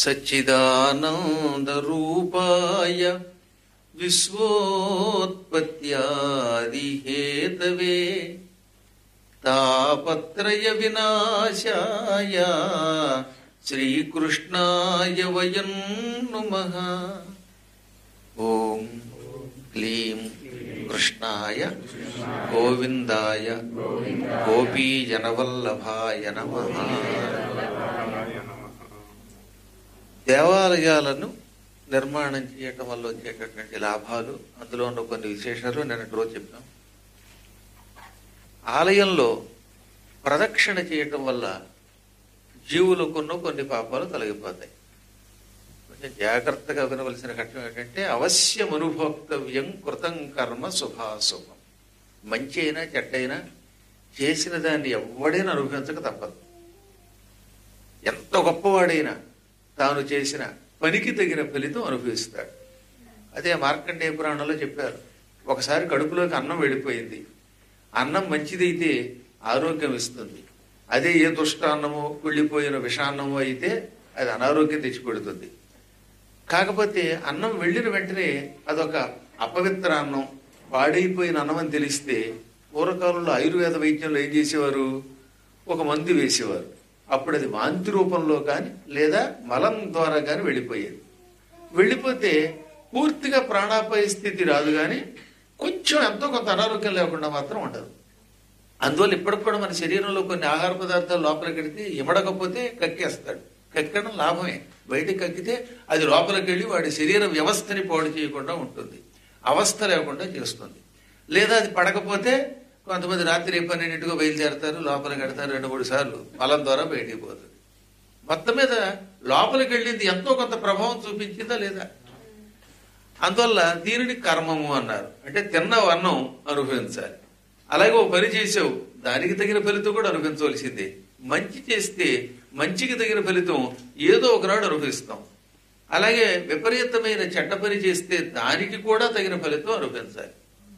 సచ్చిదానందరూపాయ విశ్వోత్పత్యాదిహేతవే తాపత్రయ వినాశాయ శ్రీకృష్ణాయ వయం నుమః ఓం క్లీం కృష్ణాయ గోవిందాయ గోపీజనవల్లభాయ నమః దేవాలయాలను నిర్మాణం చేయటం వల్ల వచ్చేటటువంటి లాభాలు అందులో ఉన్న కొన్ని విశేషాలు నిన్నటి రోజు చెప్పాం ఆలయంలో ప్రదక్షిణ చేయటం వల్ల జీవులకున్న కొన్ని పాపాలు తొలగిపోతాయి కొంచెం జాగ్రత్తగా వినవలసిన ఘట్టం ఏంటంటే అవశ్యం అనుభోక్తవ్యం కృతం కర్మ శుభాశుభం మంచి అయినా చెడ్డైనా చేసిన దాన్ని ఎవడైనా అనుభవించక తప్పదు ఎంత గొప్పవాడైనా తాను చేసిన పనికి తగిన ఫలితం అనుభవిస్తాడు అదే మార్కండేయ పురాణంలో చెప్పారు ఒకసారి కడుపులోకి అన్నం వెళ్ళిపోయింది అన్నం మంచిదైతే ఆరోగ్యం ఇస్తుంది అదే ఏ దుష్టాన్నమో కుళ్ళిపోయిన విషాన్నమో అయితే అది అనారోగ్యం తెచ్చిపెడుతుంది కాకపోతే అన్నం వెళ్ళిన వెంటనే అదొక అపవిత్ర అన్నం పాడైపోయిన అన్నం అని తెలిస్తే పూర్వకాలంలో ఆయుర్వేద వైద్యంలో ఏం చేసేవారు ఒక మందు వేసేవారు అప్పుడు అది వాంతి రూపంలో కానీ లేదా మలం ద్వారా కానీ వెళ్ళిపోయేది వెళ్ళిపోతే పూర్తిగా ప్రాణాపాయ స్థితి రాదు కానీ కొంచెం ఎంతో కొంత అనారోగ్యం లేకుండా మాత్రం ఉండదు అందువల్ల ఇప్పటికి కూడా మన శరీరంలో కొన్ని ఆహార పదార్థాలు లోపలికి వెళితే ఇమడకపోతే కక్కేస్తాడు కక్కడం లాభమే బయటికి కక్కితే అది లోపలికి వెళ్ళి వాడి శరీర వ్యవస్థని పాడు చేయకుండా ఉంటుంది అవస్థ లేకుండా చేస్తుంది లేదా అది పడకపోతే కొంతమంది రాత్రి ఏ పన్నెండింటికో బయలుదేరతారు లోపలికి వెడతారు రెండు మూడు సార్లు మలం ద్వారా బయటికి పోతుంది మొత్తం మీద లోపలికి వెళ్ళింది ఎంతో కొంత ప్రభావం చూపించిందా లేదా అందువల్ల దీనిని కర్మము అన్నారు అంటే తిన్న అన్నం అనుభవించాలి అలాగే ఓ పని చేసావు దానికి తగిన ఫలితం కూడా అనుభవించవలసిందే మంచి చేస్తే మంచికి తగిన ఫలితం ఏదో ఒకనాడు అనుభవిస్తాం అలాగే విపరీతమైన చెడ్డ పని చేస్తే దానికి కూడా తగిన ఫలితం అనుభవించాలి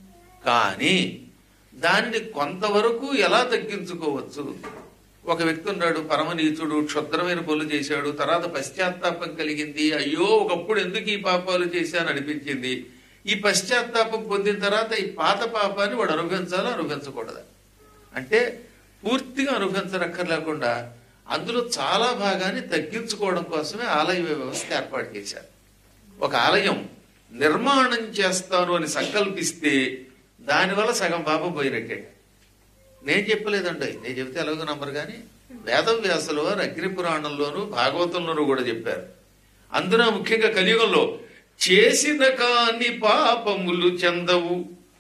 కానీ దానిని కొంతవరకు ఎలా తగ్గించుకోవచ్చు ఒక వ్యక్తి ఉన్నాడు పరమనీచుడు క్షుద్రమైన పనులు చేశాడు తర్వాత పశ్చాత్తాపం కలిగింది అయ్యో ఒకప్పుడు ఎందుకు ఈ పాపాలు చేశాను అనిపించింది ఈ పశ్చాత్తాపం పొందిన తర్వాత ఈ పాత పాపాన్ని వాడు అనుభవించాలా అనుభవించకూడదా అంటే పూర్తిగా అనుభవించనక్కర్లేకుండా అందులో చాలా భాగాన్ని తగ్గించుకోవడం కోసమే ఆలయ వ్యవస్థ ఏర్పాటు చేశారు ఒక ఆలయం నిర్మాణం చేస్తాను అని సంకల్పిస్తే దానివల్ల సగం పాపం పోయినట్టే నేను చెప్పలేదండి నేను చెప్తే ఎలాగో నమ్మరు కానీ వేదవ్యాసుల వారు అగ్ని పురాణంలోను భాగవతంలోనూ కూడా చెప్పారు అందున ముఖ్యంగా కలియుగంలో చేసిన కాని పాపములు చెందవు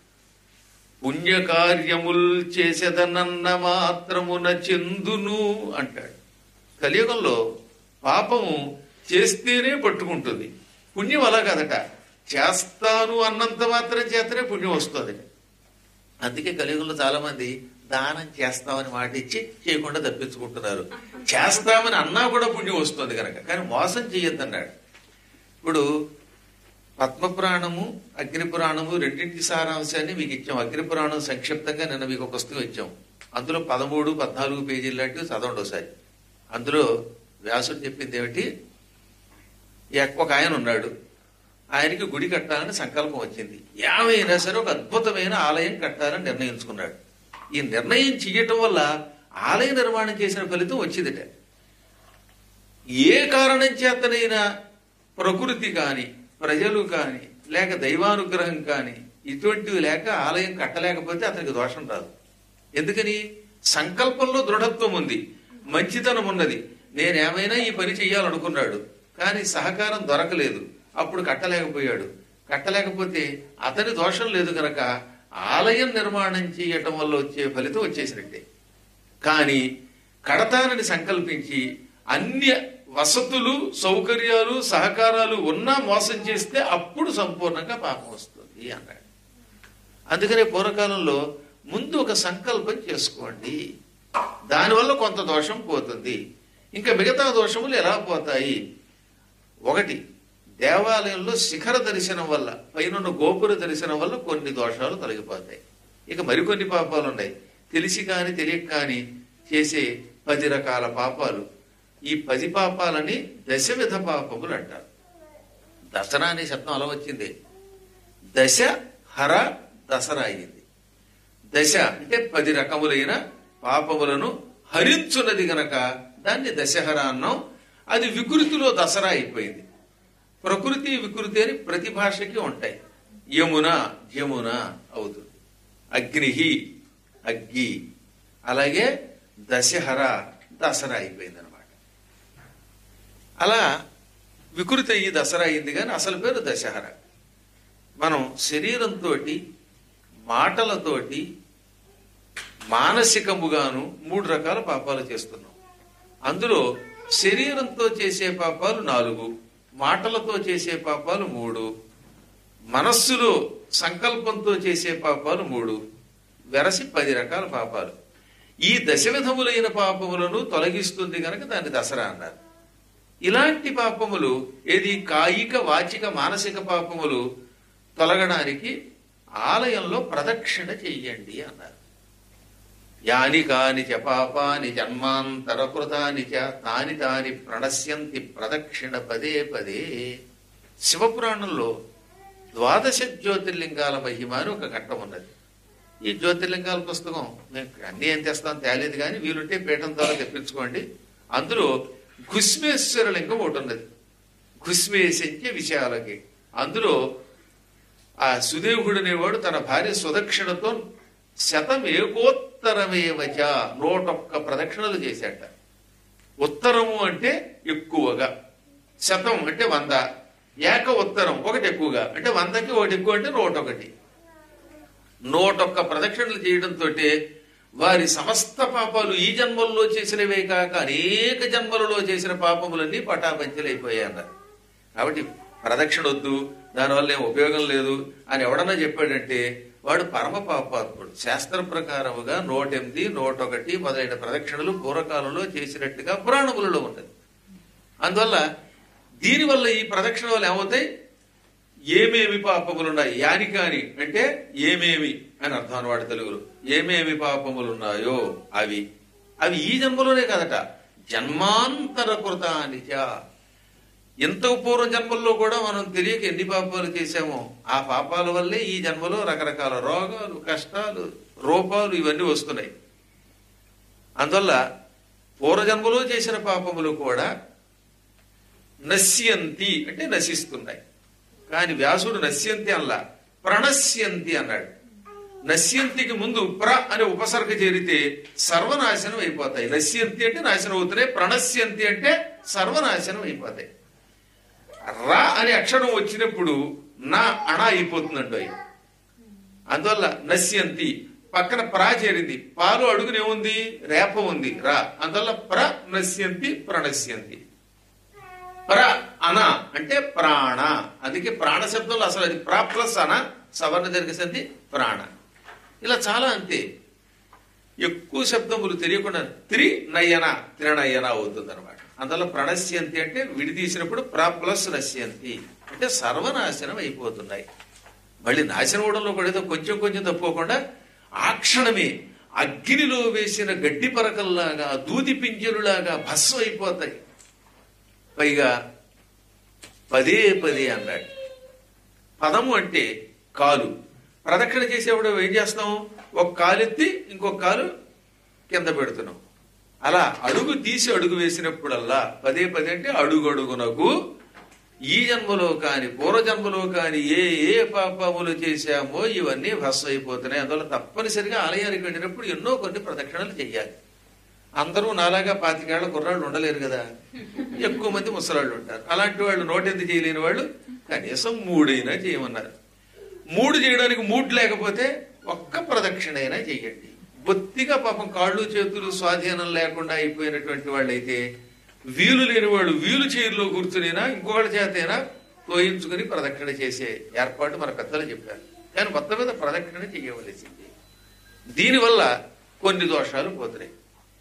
పుణ్యకార్యముల్ చేసేదనన్న మాత్రమున చెందును అంటాడు కలియుగంలో పాపము చేస్తేనే పట్టుకుంటుంది పుణ్యం అలా కదట చేస్తాను అన్నంత మాత్రం చేతనే పుణ్యం వస్తుంది అందుకే కలియుగంలో చాలా మంది దానం చేస్తామని మాట ఇచ్చి చేయకుండా తప్పించుకుంటున్నారు చేస్తామని అన్నా కూడా పుణ్యం వస్తుంది కనుక కానీ మోసం చేయొద్దన్నాడు ఇప్పుడు పద్మపురాణము అగ్ని పురాణము రెండింటి సారాంశాన్ని మీకు ఇచ్చాం అగ్ని పురాణం సంక్షిప్తంగా నిన్న మీకు ఒక పుస్తకం ఇచ్చాం అందులో పదమూడు పద్నాలుగు పేజీలు లాంటివి చదవండి ఒకసారి అందులో వ్యాసుడు చెప్పింది ఏమిటి ఎక్- ఒక ఆయన ఉన్నాడు ఆయనకి గుడి కట్టాలని సంకల్పం వచ్చింది ఏమైనా సరే ఒక అద్భుతమైన ఆలయం కట్టాలని నిర్ణయించుకున్నాడు ఈ నిర్ణయం చేయటం వల్ల ఆలయ నిర్మాణం చేసిన ఫలితం వచ్చిందిట ఏ కారణం చేతనైనా ప్రకృతి కాని ప్రజలు కాని లేక దైవానుగ్రహం కాని ఇటువంటివి లేక ఆలయం కట్టలేకపోతే అతనికి దోషం రాదు ఎందుకని సంకల్పంలో దృఢత్వం ఉంది మంచితనం ఉన్నది నేనేమైనా ఈ పని చెయ్యాలనుకున్నాడు కానీ సహకారం దొరకలేదు అప్పుడు కట్టలేకపోయాడు కట్టలేకపోతే అతని దోషం లేదు గనక ఆలయం నిర్మాణం చేయటం వల్ల వచ్చే ఫలితం వచ్చేసినట్టే కానీ కడతానని సంకల్పించి అన్ని వసతులు సౌకర్యాలు సహకారాలు ఉన్నా మోసం చేస్తే అప్పుడు సంపూర్ణంగా పాపం వస్తుంది అన్నాడు అందుకనే పూర్వకాలంలో ముందు ఒక సంకల్పం చేసుకోండి దానివల్ల కొంత దోషం పోతుంది ఇంకా మిగతా దోషములు ఎలా పోతాయి ఒకటి దేవాలయంలో శిఖర దర్శనం వల్ల పైన గోపుర దర్శనం వల్ల కొన్ని దోషాలు తొలగిపోతాయి ఇక మరికొన్ని పాపాలు ఉన్నాయి తెలిసి కాని తెలియక కాని చేసే పది రకాల పాపాలు ఈ పది పాపాలని దశవిధ పాపములు అంటారు దసరా అనే శబ్దం అలా వచ్చింది దశ హర దసరా అయింది దశ అంటే పది రకములైన పాపములను హరించున్నది గనక దాన్ని దశహర అన్నాం అది వికృతిలో దసరా అయిపోయింది ప్రకృతి వికృతి అని ప్రతి భాషకి ఉంటాయి యమున యమున అవుతుంది అగ్నిహి అగ్గి అలాగే దశహర దసరా అయిపోయింది అనమాట అలా వికృతి అయ్యి దసరా అయింది కానీ అసలు పేరు దశహర మనం శరీరంతో మాటలతోటి మానసికముగాను మూడు రకాల పాపాలు చేస్తున్నాం అందులో శరీరంతో చేసే పాపాలు నాలుగు మాటలతో చేసే పాపాలు మూడు మనస్సులో సంకల్పంతో చేసే పాపాలు మూడు వెరసి పది రకాల పాపాలు ఈ దశవిధములైన పాపములను తొలగిస్తుంది కనుక దాన్ని దసరా అన్నారు ఇలాంటి పాపములు ఏది కాయిక వాచిక మానసిక పాపములు తొలగడానికి ఆలయంలో ప్రదక్షిణ చెయ్యండి అన్నారు యాని కాని చ పాపాని జన్మాంతరకృతాని చ తాని తాని ప్రణశ్యంతి ప్రదక్షిణ పదే పదే శివపురాణంలో ద్వాదశ జ్యోతిర్లింగాల మహిమ అని ఒక ఘట్టం ఉన్నది ఈ జ్యోతిర్లింగాల పుస్తకం మేము అన్ని ఏం తెస్తాం తేలేదు కానీ వీలుంటే పీఠం ద్వారా తెప్పించుకోండి అందులో ఘుస్మేశ్వర లింగం ఒకటి ఉన్నది ఘుస్మేశంచ విశాలకి అందులో ఆ సుదేవుడు అనేవాడు తన భార్య సుదక్షిణతో శతం ఏకోత్తరమేవచ నూటొక్క ప్రదక్షిణలు చేశాట ఉత్తరము అంటే ఎక్కువగా శతం అంటే వంద ఏక ఉత్తరం ఒకటి ఎక్కువగా అంటే వందకి ఒకటి ఎక్కువ అంటే నూట ఒకటి నూటొక్క ప్రదక్షిణలు చేయడంతో వారి సమస్త పాపాలు ఈ జన్మల్లో చేసినవే కాక అనేక జన్మలలో చేసిన పాపములన్నీ పటాపంచలైపోయాయి అన్నారు కాబట్టి ప్రదక్షిణ వద్దు దానివల్ల ఏం ఉపయోగం లేదు అని ఎవడన్నా చెప్పాడంటే వాడు పరమ పాపాత్ముడు శాస్త్ర ప్రకారముగా నూటెనిమిది నూటొకటి మొదలైన ప్రదక్షిణలు పూర్వకాలంలో చేసినట్టుగా పురాణములలో ఉన్నది అందువల్ల దీనివల్ల ఈ ప్రదక్షిణ వల్ల ఏమవుతాయి ఏమేమి పాపములున్నాయి యానికాని అంటే ఏమేమి అని అర్థం అనమాట తెలుగులో ఏమేమి పాపములున్నాయో అవి అవి ఈ జన్మలోనే కదట జన్మాంతర కృతానిచ ఇంత పూర్వ జన్మల్లో కూడా మనం తెలియక ఎన్ని పాపాలు చేశామో ఆ పాపాల వల్లే ఈ జన్మలో రకరకాల రోగాలు కష్టాలు రూపాలు ఇవన్నీ వస్తున్నాయి అందువల్ల పూర్వజన్మలో చేసిన పాపములు కూడా నశ్యంతి అంటే నశిస్తున్నాయి కానీ వ్యాసుడు నశ్యంతి అల్లా ప్రణశ్యంతి అన్నాడు నశ్యంతికి ముందు ప్ర అనే ఉపసర్గ చేరితే సర్వనాశనం అయిపోతాయి నశ్యంతి అంటే నాశనం అవుతున్నాయి ప్రణశ్యంతి అంటే సర్వనాశనం అయిపోతాయి రా అనే అక్షరం వచ్చినప్పుడు నా అణ అయిపోతుందండి అవి అందువల్ల నశ్యంతి పక్కన ప్రా చేరింది పాలు అడుగునేముంది రేప ఉంది రా అందువల్ల ప్ర నశ్యంతి ప్రణశ్యంతి ప్ర అన అంటే ప్రాణ అందుకే ప్రాణ శబ్దంలో అసలు అది ప్రా ప్లస్ అన సవర్ణ జరిగేసింది ప్రాణ ఇలా చాలా అంతే ఎక్కువ శబ్దములు తెలియకుండా త్రి నయన త్రినయన అవుతుంది అనమాట అందువల్ల ప్రణశ్యంతి అంటే విడితీసినప్పుడు ప్రా ప్లస్ నశ్యంతి అంటే సర్వనాశనం అయిపోతున్నాయి మళ్ళీ నాశనం అవడంలో కూడా ఏదో కొంచెం కొంచెం తప్పుకోకుండా ఆ క్షణమే అగ్నిలో వేసిన గడ్డి పరకల్లాగా దూది పింజలులాగా భస్వం అయిపోతాయి పైగా పదే పదే అన్నాడు పదము అంటే కాలు ప్రదక్షిణ చేసేప్పుడు ఏం చేస్తాం ఒక కాలు ఎత్తి ఇంకొక కాలు కింద పెడుతున్నాం అలా అడుగు తీసి అడుగు వేసినప్పుడల్లా పదే పదే అంటే అడుగు అడుగునకు ఈ జన్మలో కాని పూర్వజన్మలో కాని ఏ ఏ పాపములు చేశామో ఇవన్నీ భస్వం అయిపోతున్నాయి అందువల్ల తప్పనిసరిగా ఆలయానికి వెళ్ళినప్పుడు ఎన్నో కొన్ని ప్రదక్షిణలు చెయ్యాలి అందరూ నాలాగా పాతికేళ్ల కుర్రాళ్ళు ఉండలేరు కదా ఎక్కువ మంది ముసలాళ్ళు ఉంటారు అలాంటి వాళ్ళు నోటెందుకు చేయలేని వాళ్ళు కనీసం మూడైనా చేయమన్నారు మూడు చేయడానికి మూడు లేకపోతే ఒక్క ప్రదక్షిణ అయినా చెయ్యండి బొత్తిగా పాపం కాళ్ళు చేతులు స్వాధీనం లేకుండా అయిపోయినటువంటి వాళ్ళైతే వీలు లేని వాళ్ళు వీలు చైర్లో కూర్చునైనా ఇంకొకళ్ళ చేతైనా తోయించుకుని ప్రదక్షిణ చేసే ఏర్పాటు మన పెద్దలు చెప్పారు కానీ మొత్తం మీద ప్రదక్షిణ చేయవలసింది దీనివల్ల కొన్ని దోషాలు పోతున్నాయి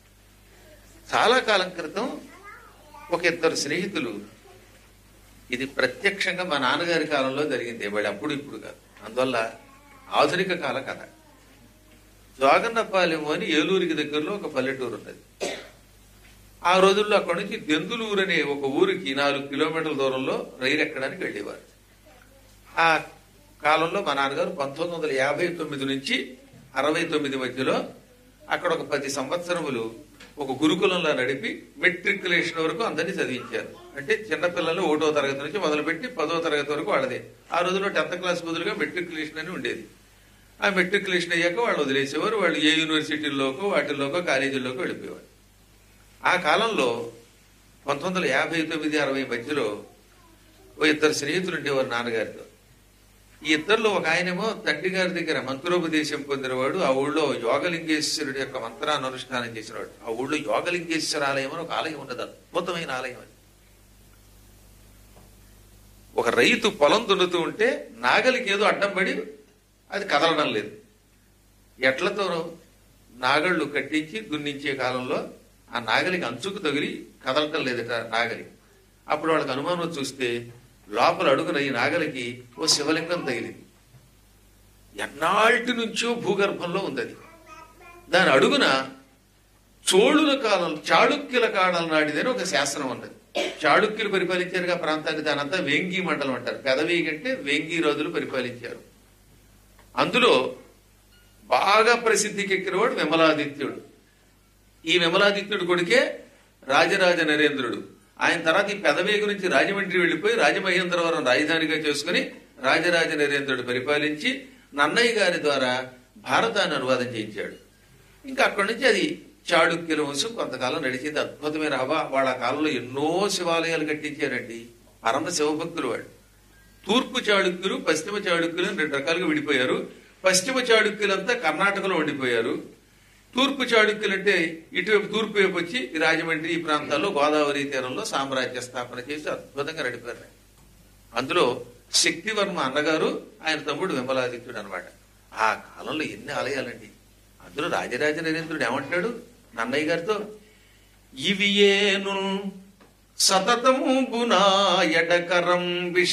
చాలా కాలం క్రితం ఒక ఇద్దరు స్నేహితులు ఇది ప్రత్యక్షంగా మా నాన్నగారి కాలంలో జరిగింది వాళ్ళు అప్పుడు ఇప్పుడు కాదు అందువల్ల ఆధునిక కాల కథ జోగన్నపాలెం అని ఏలూరికి దగ్గరలో ఒక పల్లెటూరు ఉన్నది ఆ రోజుల్లో అక్కడి నుంచి దెందులూరు అనే ఒక ఊరికి నాలుగు కిలోమీటర్ల దూరంలో రైలు ఎక్కడానికి వెళ్ళేవారు ఆ కాలంలో మా నాన్నగారు పంతొమ్మిది వందల యాభై తొమ్మిది నుంచి అరవై తొమ్మిది మధ్యలో అక్కడ ఒక పది సంవత్సరములు ఒక గురుకులంలో నడిపి మెట్రికులేషన్ వరకు అందరినీ చదివించారు అంటే చిన్నపిల్లలు ఒకటో తరగతి నుంచి మొదలుపెట్టి పదో తరగతి వరకు వాళ్ళదే ఆ రోజుల్లో టెన్త్ క్లాస్ బదులుగా మెట్రికులేషన్ అని ఉండేది ఆ మెట్రికులేషన్ అయ్యాక వాళ్ళు వదిలేసేవారు వాళ్ళు ఏ యూనివర్సిటీల్లోకో వాటిల్లోకో కాలేజీల్లోకో వెళ్ళిపోయేవారు ఆ కాలంలో పంతొమ్మిది వందల యాభై తొమ్మిది అరవై మధ్యలో ఓ ఇద్దరు స్నేహితులు ఉండేవారు నాన్నగారితో ఈ ఇద్దరిలో ఒక ఆయనేమో తండ్రి గారి దగ్గర మంత్రోపదేశం పొందినవాడు ఆ ఊళ్ళో యోగలింగేశ్వరుడి యొక్క మంత్రాన్ని అనుష్ఠానం చేసినవాడు ఆ ఊళ్ళో యోగలింగేశ్వర ఆలయం అని ఒక ఆలయం ఉన్నది అద్భుతమైన ఆలయం అది ఒక రైతు పొలం దున్నుతూ ఉంటే నాగలికి ఏదో అడ్డం పడి అది కదలడం లేదు ఎట్లతో నాగళ్ళు కట్టించి దున్నించే కాలంలో ఆ నాగలికి అంచుకు తగిలి కదలటం లేదట నాగలి అప్పుడు వాళ్ళకి అనుమానం చూస్తే లోపల అడుగున ఈ నాగలికి ఓ శివలింగం తగిలింది ఎన్నాళ్ళటి నుంచో భూగర్భంలో ఉంది అది దాని అడుగున చోళుల కాలం చాళుక్యుల కాలం నాటిదని ఒక శాస్త్రం ఉన్నది చాళుక్యులు పరిపాలించారుగా ప్రాంతాన్ని దానంతా వేంగి మండలం అంటారు పెదవి కంటే వేంగి రోజులు పరిపాలించారు అందులో బాగా ప్రసిద్ధికి ఎక్కినవాడు విమలాదిత్యుడు ఈ విమలాదిత్యుడు కొడుకే రాజరాజ నరేంద్రుడు ఆయన తర్వాత ఈ పెదవే గురించి రాజమండ్రి వెళ్లిపోయి రాజమహేంద్రవరం రాజధానిగా చేసుకుని రాజరాజ నరేంద్రుడు పరిపాలించి నన్నయ్య గారి ద్వారా భారతాన్ని అనువాదం చేయించాడు ఇంకా అక్కడి నుంచి అది చాళుక్యుల వంశం కొంతకాలం నడిచింది అద్భుతమైన హవా వాళ్ళ కాలంలో ఎన్నో శివాలయాలు కట్టించారండి పరమ శివభక్తులు వాళ్ళు తూర్పు చాళుక్యులు పశ్చిమ చాళుక్యులు అని రెండు రకాలుగా విడిపోయారు పశ్చిమ చాళుక్యులంతా కర్ణాటకలో ఉండిపోయారు తూర్పు చాళుక్యులు అంటే ఇటువైపు తూర్పు వైపు వచ్చి ఈ రాజమండ్రి ఈ ప్రాంతాల్లో గోదావరి తీరంలో సామ్రాజ్య స్థాపన చేసి అద్భుతంగా నడిపారు అందులో శక్తివర్మ అన్నగారు ఆయన తమ్ముడు విమలాదిత్యుడు అనమాట ఆ కాలంలో ఎన్ని ఆలయాలండి అందులో రాజరాజ నరేంద్రుడు ఏమంటాడు నన్నయ్య గారితో ఇవి ఏను సతతంబునా ఎడకరం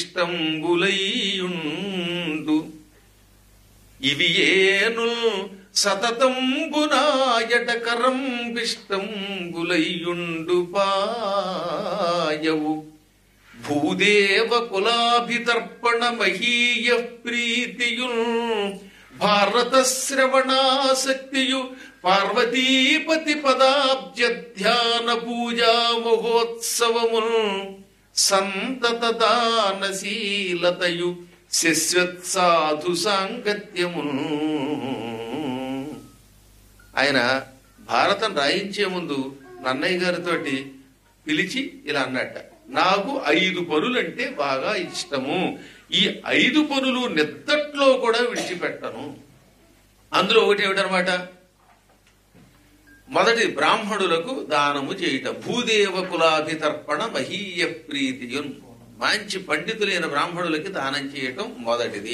విష్టంబులైయుండు ఇవి ఏను సతతంబునా ఎడకరం విష్టంబులైయుండు పాయవు భూదేవ కులాభితర్పణ మహీయ ప్రీతియున్ భారత శ్రవణాసక్తియు పార్వతీపతి పదాబ్జ ధ్యాన పూజా మహోత్సవమున్ సంతత దానశీలతయు శశ్వత్ సాధు సాంగత్యమున్ ఆయన భారతం రాయించే ముందు నన్నయ్య గారితోటి పిలిచి ఇలా అన్నట్ట నాకు ఐదు పనులంటే బాగా ఇష్టము ఈ ఐదు పనులు నిద్దట్లో కూడా విడిచిపెట్టను అందులో ఒకటి ఏమిటనమాట మొదటి బ్రాహ్మణులకు దానము చేయుట భూదేవ కులాభితర్పణ మహీయ ప్రీతియున్ మంచి పండితులైన బ్రాహ్మణులకి దానం చేయటం మొదటిది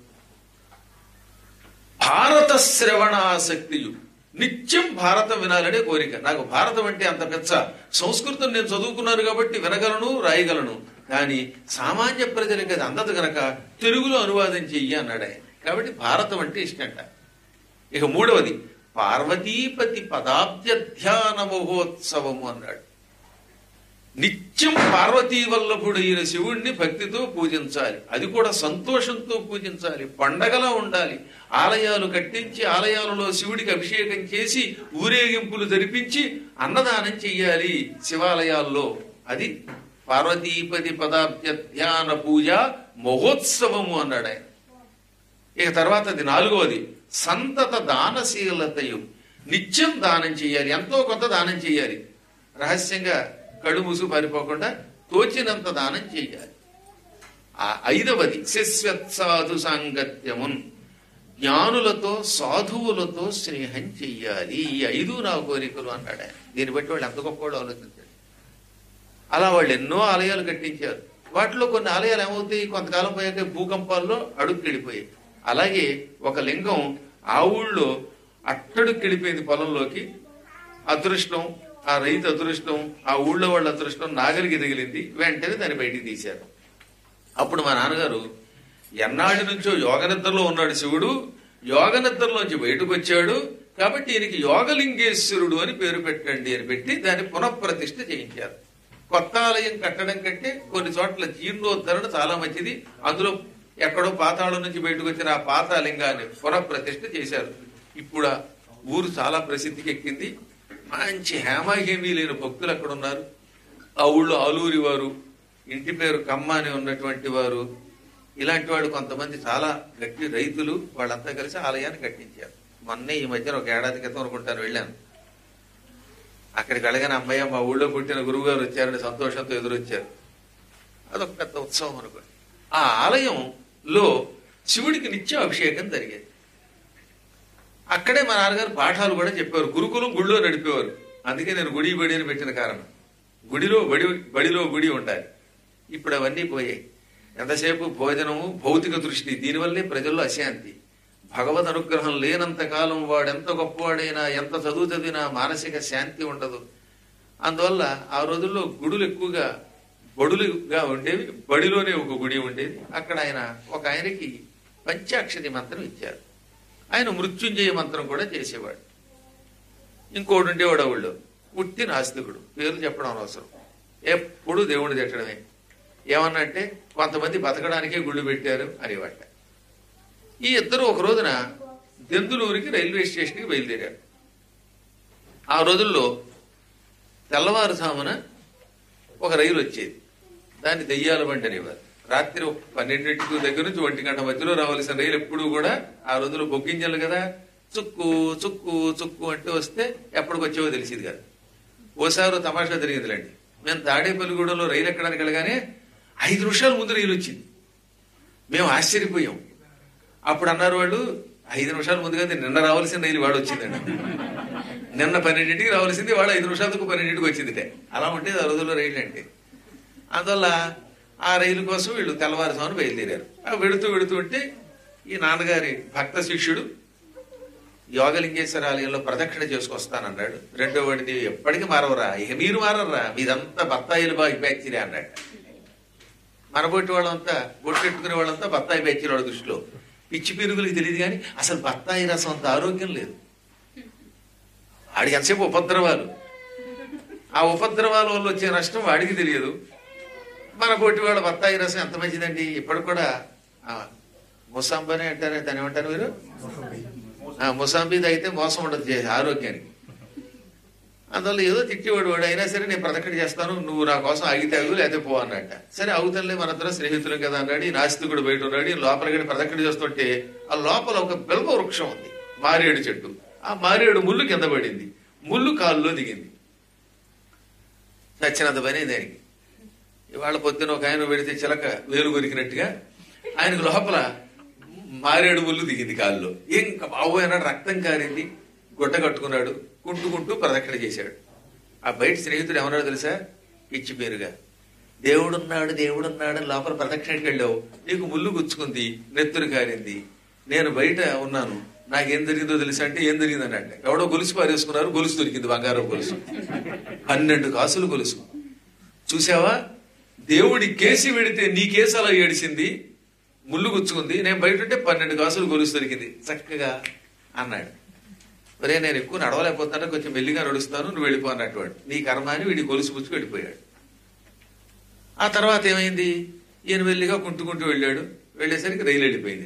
భారత శ్రవణాసక్తియు నిత్యం భారతం వినాలనే కోరిక నాకు భారతం అంటే అంత పెద్ద సంస్కృతం నేను చదువుకున్నాను కాబట్టి వినగలను రాయగలను కానీ సామాన్య ప్రజలకి అది అందదు గనక తెలుగులో అనువాదం చెయ్యి అన్నాడు ఆయన కాబట్టి భారతం అంటే ఇష్టంట ఇక మూడవది పార్వతీపతి పదాబ్జ ధ్యాన మహోత్సవము అన్నాడు నిత్యం పార్వతీ వల్లభుడైన శివుణ్ణి భక్తితో పూజించాలి అది కూడా సంతోషంతో పూజించాలి పండగలా ఉండాలి ఆలయాలు కట్టించి ఆలయాలలో శివుడికి అభిషేకం చేసి ఊరేగింపులు జరిపించి అన్నదానం చెయ్యాలి శివాలయాల్లో అది పార్వతీపతి పదాబ్జ ధ్యాన పూజ మహోత్సవము అన్నాడు ఆయన ఇక తర్వాత అది నాలుగవది సంతత దానశీలతయు నిత్యం దానం చేయాలి ఎంతో కొంత దానం చేయాలి రహస్యంగా కళ్ళు మూసు పారిపోకుండా తోచినంత దానం చేయాలి ఆ ఐదవది శిశ్వత్సాధు సాంగత్యమున్ జ్ఞానులతో సాధువులతో స్నేహం చెయ్యాలి ఈ ఐదు నా కోరికలు అన్నాడు ఆయన దీన్ని బట్టి వాళ్ళు ఎంత గొప్పవాళ్ళు ఆలోచించాడు అలా వాళ్ళు ఎన్నో ఆలయాలు కట్టించారు వాటిలో కొన్ని ఆలయాలు ఏమవుతాయి కొంతకాలం పోయాక భూకంపాల్లో అడుక్కెళ్ళిపోయాయి అలాగే ఒక లింగం ఆ ఊళ్ళో అట్టడుక్కెళ్ళిపోయింది పొలంలోకి అదృష్టం ఆ రైతు అదృష్టం ఆ ఊళ్ళో వాళ్ళ అదృష్టం నాగలికి తగిలింది వెంటనే దాన్ని బయటికి తీశారు అప్పుడు మా నాన్నగారు ఎన్నాటి నుంచో యోగ నిద్రలో ఉన్నాడు శివుడు యోగ నిద్రలోంచి బయటకు వచ్చాడు కాబట్టి ఈయనకి యోగలింగేశ్వరుడు అని పేరు పెట్టండి అని పెట్టి దాన్ని పునఃప్రతిష్ఠ చేయించారు కొత్త ఆలయం కట్టడం కంటే కొన్ని చోట్ల జీర్ణోద్ధరణ చాలా మంచిది అందులో ఎక్కడో పాతాళం నుంచి బయటకు వచ్చిన ఆ పాత లింగాన్ని పునఃప్రతిష్ఠ చేశారు ఇప్పుడు ఆ ఊరు చాలా ప్రసిద్ధికి ఎక్కింది మంచి హేమాహేమీ లేని భక్తులు అక్కడ ఉన్నారు ఆ ఊళ్ళో ఆలూరి వారు ఇంటి పేరు కమ్మ అని ఉన్నటువంటి వారు ఇలాంటి వాళ్ళు కొంతమంది చాలా గట్టి రైతులు వాళ్ళంతా కలిసి ఆలయాన్ని కట్టించారు మొన్నే ఈ మధ్యన ఒక ఏడాది క్రితం అనుకుంటాను వెళ్ళాను అక్కడికి వెళ్ళగానే అమ్మయ్య మా ఊళ్ళో పుట్టిన గురువు గారు వచ్చారని సంతోషంతో ఎదురొచ్చారు అదొక పెద్ద ఉత్సవం అనుకోండి ఆ ఆలయంలో శివుడికి నిత్య అభిషేకం జరిగేది అక్కడే మా నాన్నగారు పాఠాలు కూడా చెప్పేవారు గురుకులం గుడిలో నడిపేవారు అందుకే నేను గుడి బడి అని పెట్టిన కారణం గుడిలో బడి బడిలో గుడి ఉండాలి ఇప్పుడు అవన్నీ పోయాయి ఎంతసేపు భోజనము భౌతిక దృష్టి దీనివల్లే ప్రజల్లో అశాంతి భగవద్ అనుగ్రహం లేనంత కాలం వాడెంత గొప్పవాడైనా ఎంత చదువు చదివినా మానసిక శాంతి ఉండదు అందువల్ల ఆ రోజుల్లో గుడులు ఎక్కువగా బడులుగా ఉండేవి బడిలోనే ఒక గుడి ఉండేది అక్కడ ఆయన ఒక ఆయనకి పంచాక్షరి మంత్రం ఇచ్చారు ఆయన మృత్యుంజయ మంత్రం కూడా చేసేవాడు ఇంకోటి ఉండేవాడు ఊళ్ళో పుట్టి నాస్తికుడు పేర్లు చెప్పడం అనవసరం ఎప్పుడు దేవుడు తిట్టడమే ఏమన్నంటే కొంతమంది బతకడానికే గుళ్ళు పెట్టారు అనేవాట ఈ ఇద్దరు ఒక రోజున దెందులూరికి రైల్వే స్టేషన్కి బయలుదేరారు ఆ రోజుల్లో తెల్లవారుజామున ఒక రైలు వచ్చేది దాన్ని దెయ్యాల బండి అనేవారు రాత్రి ఒక పన్నెండింటికి దగ్గర నుంచి ఒంటి గంట మధ్యలో రావాల్సిన రైలు ఎప్పుడు కూడా ఆ రోజుల్లో బొగ్గింజలు కదా చుక్కు చుక్కు చుక్కు అంటే వస్తే ఎప్పటికి వచ్చేవో తెలిసింది కదా ఓసారి తమాషా జరిగిందిలేండి మేము తాడేపల్లిగూడలో రైలు ఎక్కడానికి వెళ్ళగానే ఐదు నిమిషాల ముందు రైలు వచ్చింది మేము ఆశ్చర్యపోయాం అప్పుడు అన్నారు వాళ్ళు ఐదు నిమిషాల ముందుగా నిన్న రావాల్సిన రైలు వాడు వచ్చిందండి నిన్న పన్నెండింటికి రావాల్సింది వాడు ఐదు నిమిషాలకు పన్నెండింటికి వచ్చిందిటే అలా ఉండేది ఆ రోజుల్లో రైలు అంటే అందువల్ల ఆ రైలు కోసం వీళ్ళు తెల్లవారుజామున బయలుదేరారు ఆ వెడుతూ వెడుతూ ఉంటే ఈ నాన్నగారి భక్త శిష్యుడు యోగలింగేశ్వర ఆలయంలో ప్రదక్షిణ చేసుకొస్తానన్నాడు రెండో వాడిని ఎప్పటికీ మారవరా ఇక మీరు మారరా మీదంతా బత్తాయిలు బాగా బ్యాచిరే అన్నాడు మన బొట్టి వాళ్ళంతా బొట్టెట్టుకునే వాళ్ళంతా బత్తాయి బ్యాచిరు వాళ్ళ దృష్టిలో పిచ్చి పిరుగులకి తెలియదు కానీ అసలు బత్తాయి రసం అంత ఆరోగ్యం లేదు వాడికి ఎంతసేపు ఉపద్రవాలు ఆ ఉపద్రవాల వల్ల వచ్చే నష్టం వాడికి తెలియదు మన బొట్టి వాళ్ళ బత్తాయి రసం ఎంత మంచిదండి ఇప్పటికి కూడా ఆ, ముసాంబనే అంటారే దాని ఏమంటారు మీరు ఆ, ముసాంబీ అయితే మోసం ఉండదు చే- ఆరోగ్యానికి అందువల్ల ఏదో తిట్టేవాడు వాడు అయినా సరే నేను ప్రదక్షిణ చేస్తాను నువ్వు నా కోసం ఆగితే ఆగు లేకపోతే పో అన్నట్ట సరే అవుతానులే మనందరం స్నేహితులం కదా అన్నాడు ఈ నాస్తికుడు బయట ఉన్నాడు ఈ లోపల గడి ప్రదక్షిణ చేస్తుంటే ఆ లోపల ఒక బిల్వ వృక్షం ఉంది మారేడు చెట్టు ఆ మారేడు ముళ్ళు కింద పడింది ముళ్ళు కాలులో దిగింది చచ్చినంత పని దానికి ఇవాళ పొద్దున ఒక ఆయన పెడితే చిలక వేలు కొరికినట్టుగా ఆయనకు లోపల మారేడు ముళ్ళు దిగింది కాల్లో ఇంకా బాబోయన రక్తం కారింది గుడ్డ కట్టుకున్నాడు కుంటుకుంటూ ప్రదక్షిణ చేశాడు ఆ బయట స్నేహితుడు ఏమన్నాడు తెలుసా పిచ్చి పేరుగా దేవుడున్నాడు దేవుడున్నాడు అని లోపల ప్రదక్షిణకి వెళ్ళావు నీకు ముళ్ళు గుచ్చుకుంది నెత్తురు కారింది నేను బయట ఉన్నాను నాకేం జరిగిందో తెలుసా అంటే ఏం జరిగింది అన్నట్టు ఎవడో గొలుసు పారేసుకున్నారు గొలుసు దొరికింది బంగారం గొలుసు పన్నెండు కాసులు గొలుసు చూసావా దేవుడి కేసి వెడితే నీ కేసు అలా ఏడిసింది ముళ్ళు గుచ్చుకుంది నేను బయట ఉంటే పన్నెండు కాసులు గొలుసు దొరికింది చక్కగా అన్నాడు ఒరే నేను ఎక్కువ నడవలేకపోతాను కొంచెం మెల్లిగా నడుస్తాను నువ్వు వెళ్ళిపో అన్నటువంటి నీ కర్మ అని వీడి గొలుసు పుచ్చుకు వెళ్ళిపోయాడు ఆ తర్వాత ఏమైంది ఈయన మెల్లిగా కుంటుకుంటూ వెళ్ళాడు వెళ్ళేసరికి రైలు వెళ్ళిపోయింది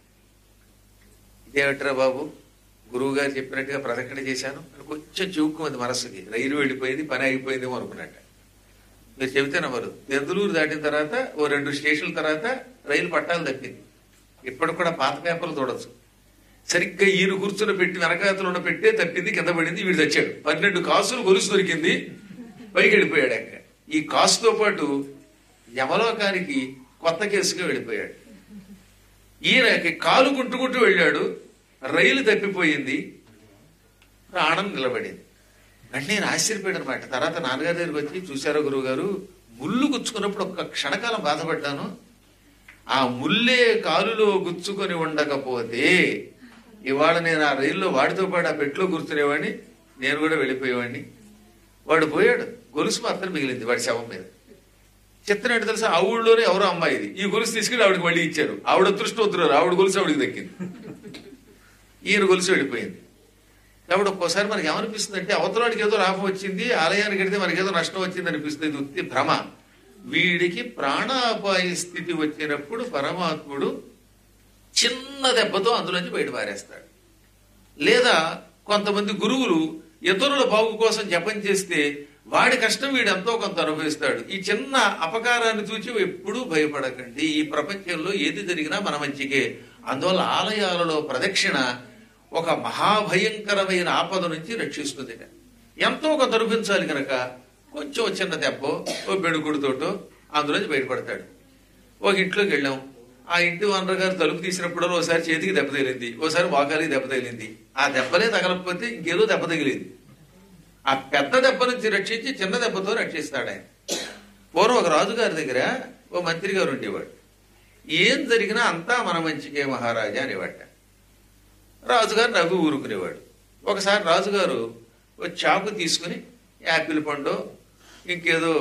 ఇదేమిట్రా బాబు గురువు గారు చెప్పినట్టుగా ప్రదక్షిణ చేశాను అని కొంచెం చివుక్కుమంది మనస్సుకి రైలు వెళ్ళిపోయింది పని అయిపోయిందేమో అనుకున్నట్ట మీరు చెబితే నమ్మరు దెందులూరు దాటిన తర్వాత ఓ రెండు స్టేషన్ల తర్వాత రైలు పట్టాలు తప్పింది ఇప్పటికి కూడా పాత పేపర్లు చూడొచ్చు సరిగ్గా ఈయన కూర్చున్న పెట్టి వెనకాతలు ఉన్న పెట్టే తప్పింది కింద పడింది వీడు తెచ్చాడు పన్నెండు కాసులు గొలుసు దొరికింది పైకి వెళ్ళిపోయాడు అక్క ఈ కాసుతో పాటు యమలోకానికి కొత్త కేసుగా వెళ్ళిపోయాడు ఈయనకి కాలు గుంటుకుంటూ వెళ్ళాడు రైలు తప్పిపోయింది ప్రాణం నిలబడింది అంటే నేను ఆశ్చర్యపోయాడు అనమాట తర్వాత నాన్నగారి దగ్గరికి వచ్చి చూశారో గురువు గారు ముళ్ళు గుచ్చుకున్నప్పుడు ఒక్క క్షణకాలం బాధపడ్డాను ఆ ముల్లే కాలులో గుచ్చుకొని ఉండకపోతే ఇవాళ నేను ఆ రైల్లో వాడితో పాటు ఆ పెట్టులో కూర్చునేవాడిని నేను కూడా వెళ్ళిపోయేవాడిని వాడు పోయాడు గొలుసు మాత్రం మిగిలింది వాడి శవం మీద చిత్రం ఏంటి తెలుసా ఆ ఊళ్ళోనే ఎవరో అమ్మాయిది ఈ గొలుసు తీసుకెళ్ళి ఆవిడకి మళ్ళీ ఇచ్చారు ఆవిడ అదృష్టవంతురారు ఆవిడ గొలుసు ఆవిడకి దక్కింది ఈయన గొలుసు వెళ్ళిపోయింది కాబట్టి ఒక్కోసారి మనకి ఏమనిపిస్తుంది అంటే అవతలాడికి ఏదో లాభం వచ్చింది ఆలయానికి వెడితే మనకి ఏదో నష్టం వచ్చింది అనిపిస్తుంది ఇది ఉత్తి భ్రమ వీడికి ప్రాణాపాయ స్థితి వచ్చినప్పుడు పరమాత్ముడు చిన్న దెబ్బతో అందులోంచి బయట పారేస్తాడు లేదా కొంతమంది గురువులు ఇతరుల బాగు కోసం జపం చేస్తే వాడి కష్టం వీడు ఎంతో కొంత అనుభవిస్తాడు ఈ చిన్న అపకారాన్ని చూసి ఎప్పుడూ భయపడకండి ఈ ప్రపంచంలో ఏది జరిగినా మన మంచికే అందువల్ల ఆలయాలలో ప్రదక్షిణ ఒక మహాభయంకరమైన ఆపద నుంచి రక్షిస్తుంది ఎంతో కొంత అనుభవించాలి కనుక కొంచెం ఓ చిన్న దెబ్బ ఓ బెడుగుడితోటో అందులోంచి బయటపడతాడు ఒక ఇంట్లోకి వెళ్ళాం ఆ ఇంటి ఓనర్ గారు తలుపు తీసినప్పుడు ఒకసారి చేతికి దెబ్బ తగిలింది ఓసారి వాకాలికి దెబ్బ తగిలింది ఆ దెబ్బలే తగలకపోతే ఇంకేదో దెబ్బ తగిలింది ఆ పెద్ద దెబ్బ నుంచి రక్షించి చిన్న దెబ్బతో రక్షిస్తాడు ఆయన పూర్వం ఒక రాజుగారి దగ్గర ఓ మంత్రి గారు ఉండేవాడు ఏం జరిగినా అంతా మన మంచికే మహారాజా అనేవాట రాజుగారు నవ్వి ఊరుకునేవాడు ఒకసారి రాజుగారు ఓ చాకు తీసుకుని యాపిల్ పండు ఇంకేదో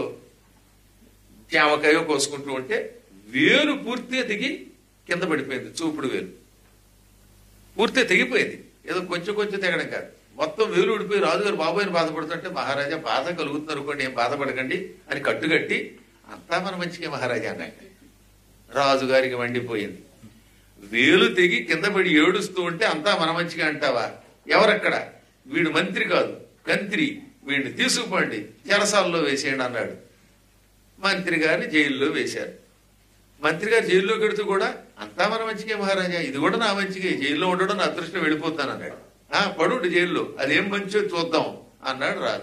జామకాయో కోసుకుంటూ ఉంటే వేలు పూర్తిగా దిగి కింద పడిపోయింది చూపుడు వేలు పూర్తిగా తెగిపోయింది ఏదో కొంచెం కొంచెం తెగడం కాదు మొత్తం వేలు ఊడిపోయి రాజుగారు బాబోయని బాధపడుతుంటే మహారాజా బాధ కలుగుతుంది అనుకోండి ఏం బాధపడకండి అని కట్టుకట్టి అంతా మన మంచిగా మహారాజా అన్నాక రాజుగారికి మండిపోయింది వేలు తెగి కింద పడి ఏడుస్తూ ఉంటే అంతా మన మంచిగా అంటావా ఎవరక్కడ వీడు మంత్రి కాదు కంత్రి వీడిని తీసుకుపోండి చెరసాల్లో వేసేయండి అన్నాడు మంత్రి గారిని జైల్లో వేశారు మంత్రి గారు జైల్లో కడుతూ కూడా అంతా మన మంచిగే మహారాజా ఇది కూడా నా మంచిగే జైల్లో ఉండడం నా అదృష్టం వెళ్ళిపోతాను అన్నాడు ఆ పడుండి జైల్లో అదేం మంచో చూద్దాం అన్నాడు రాజు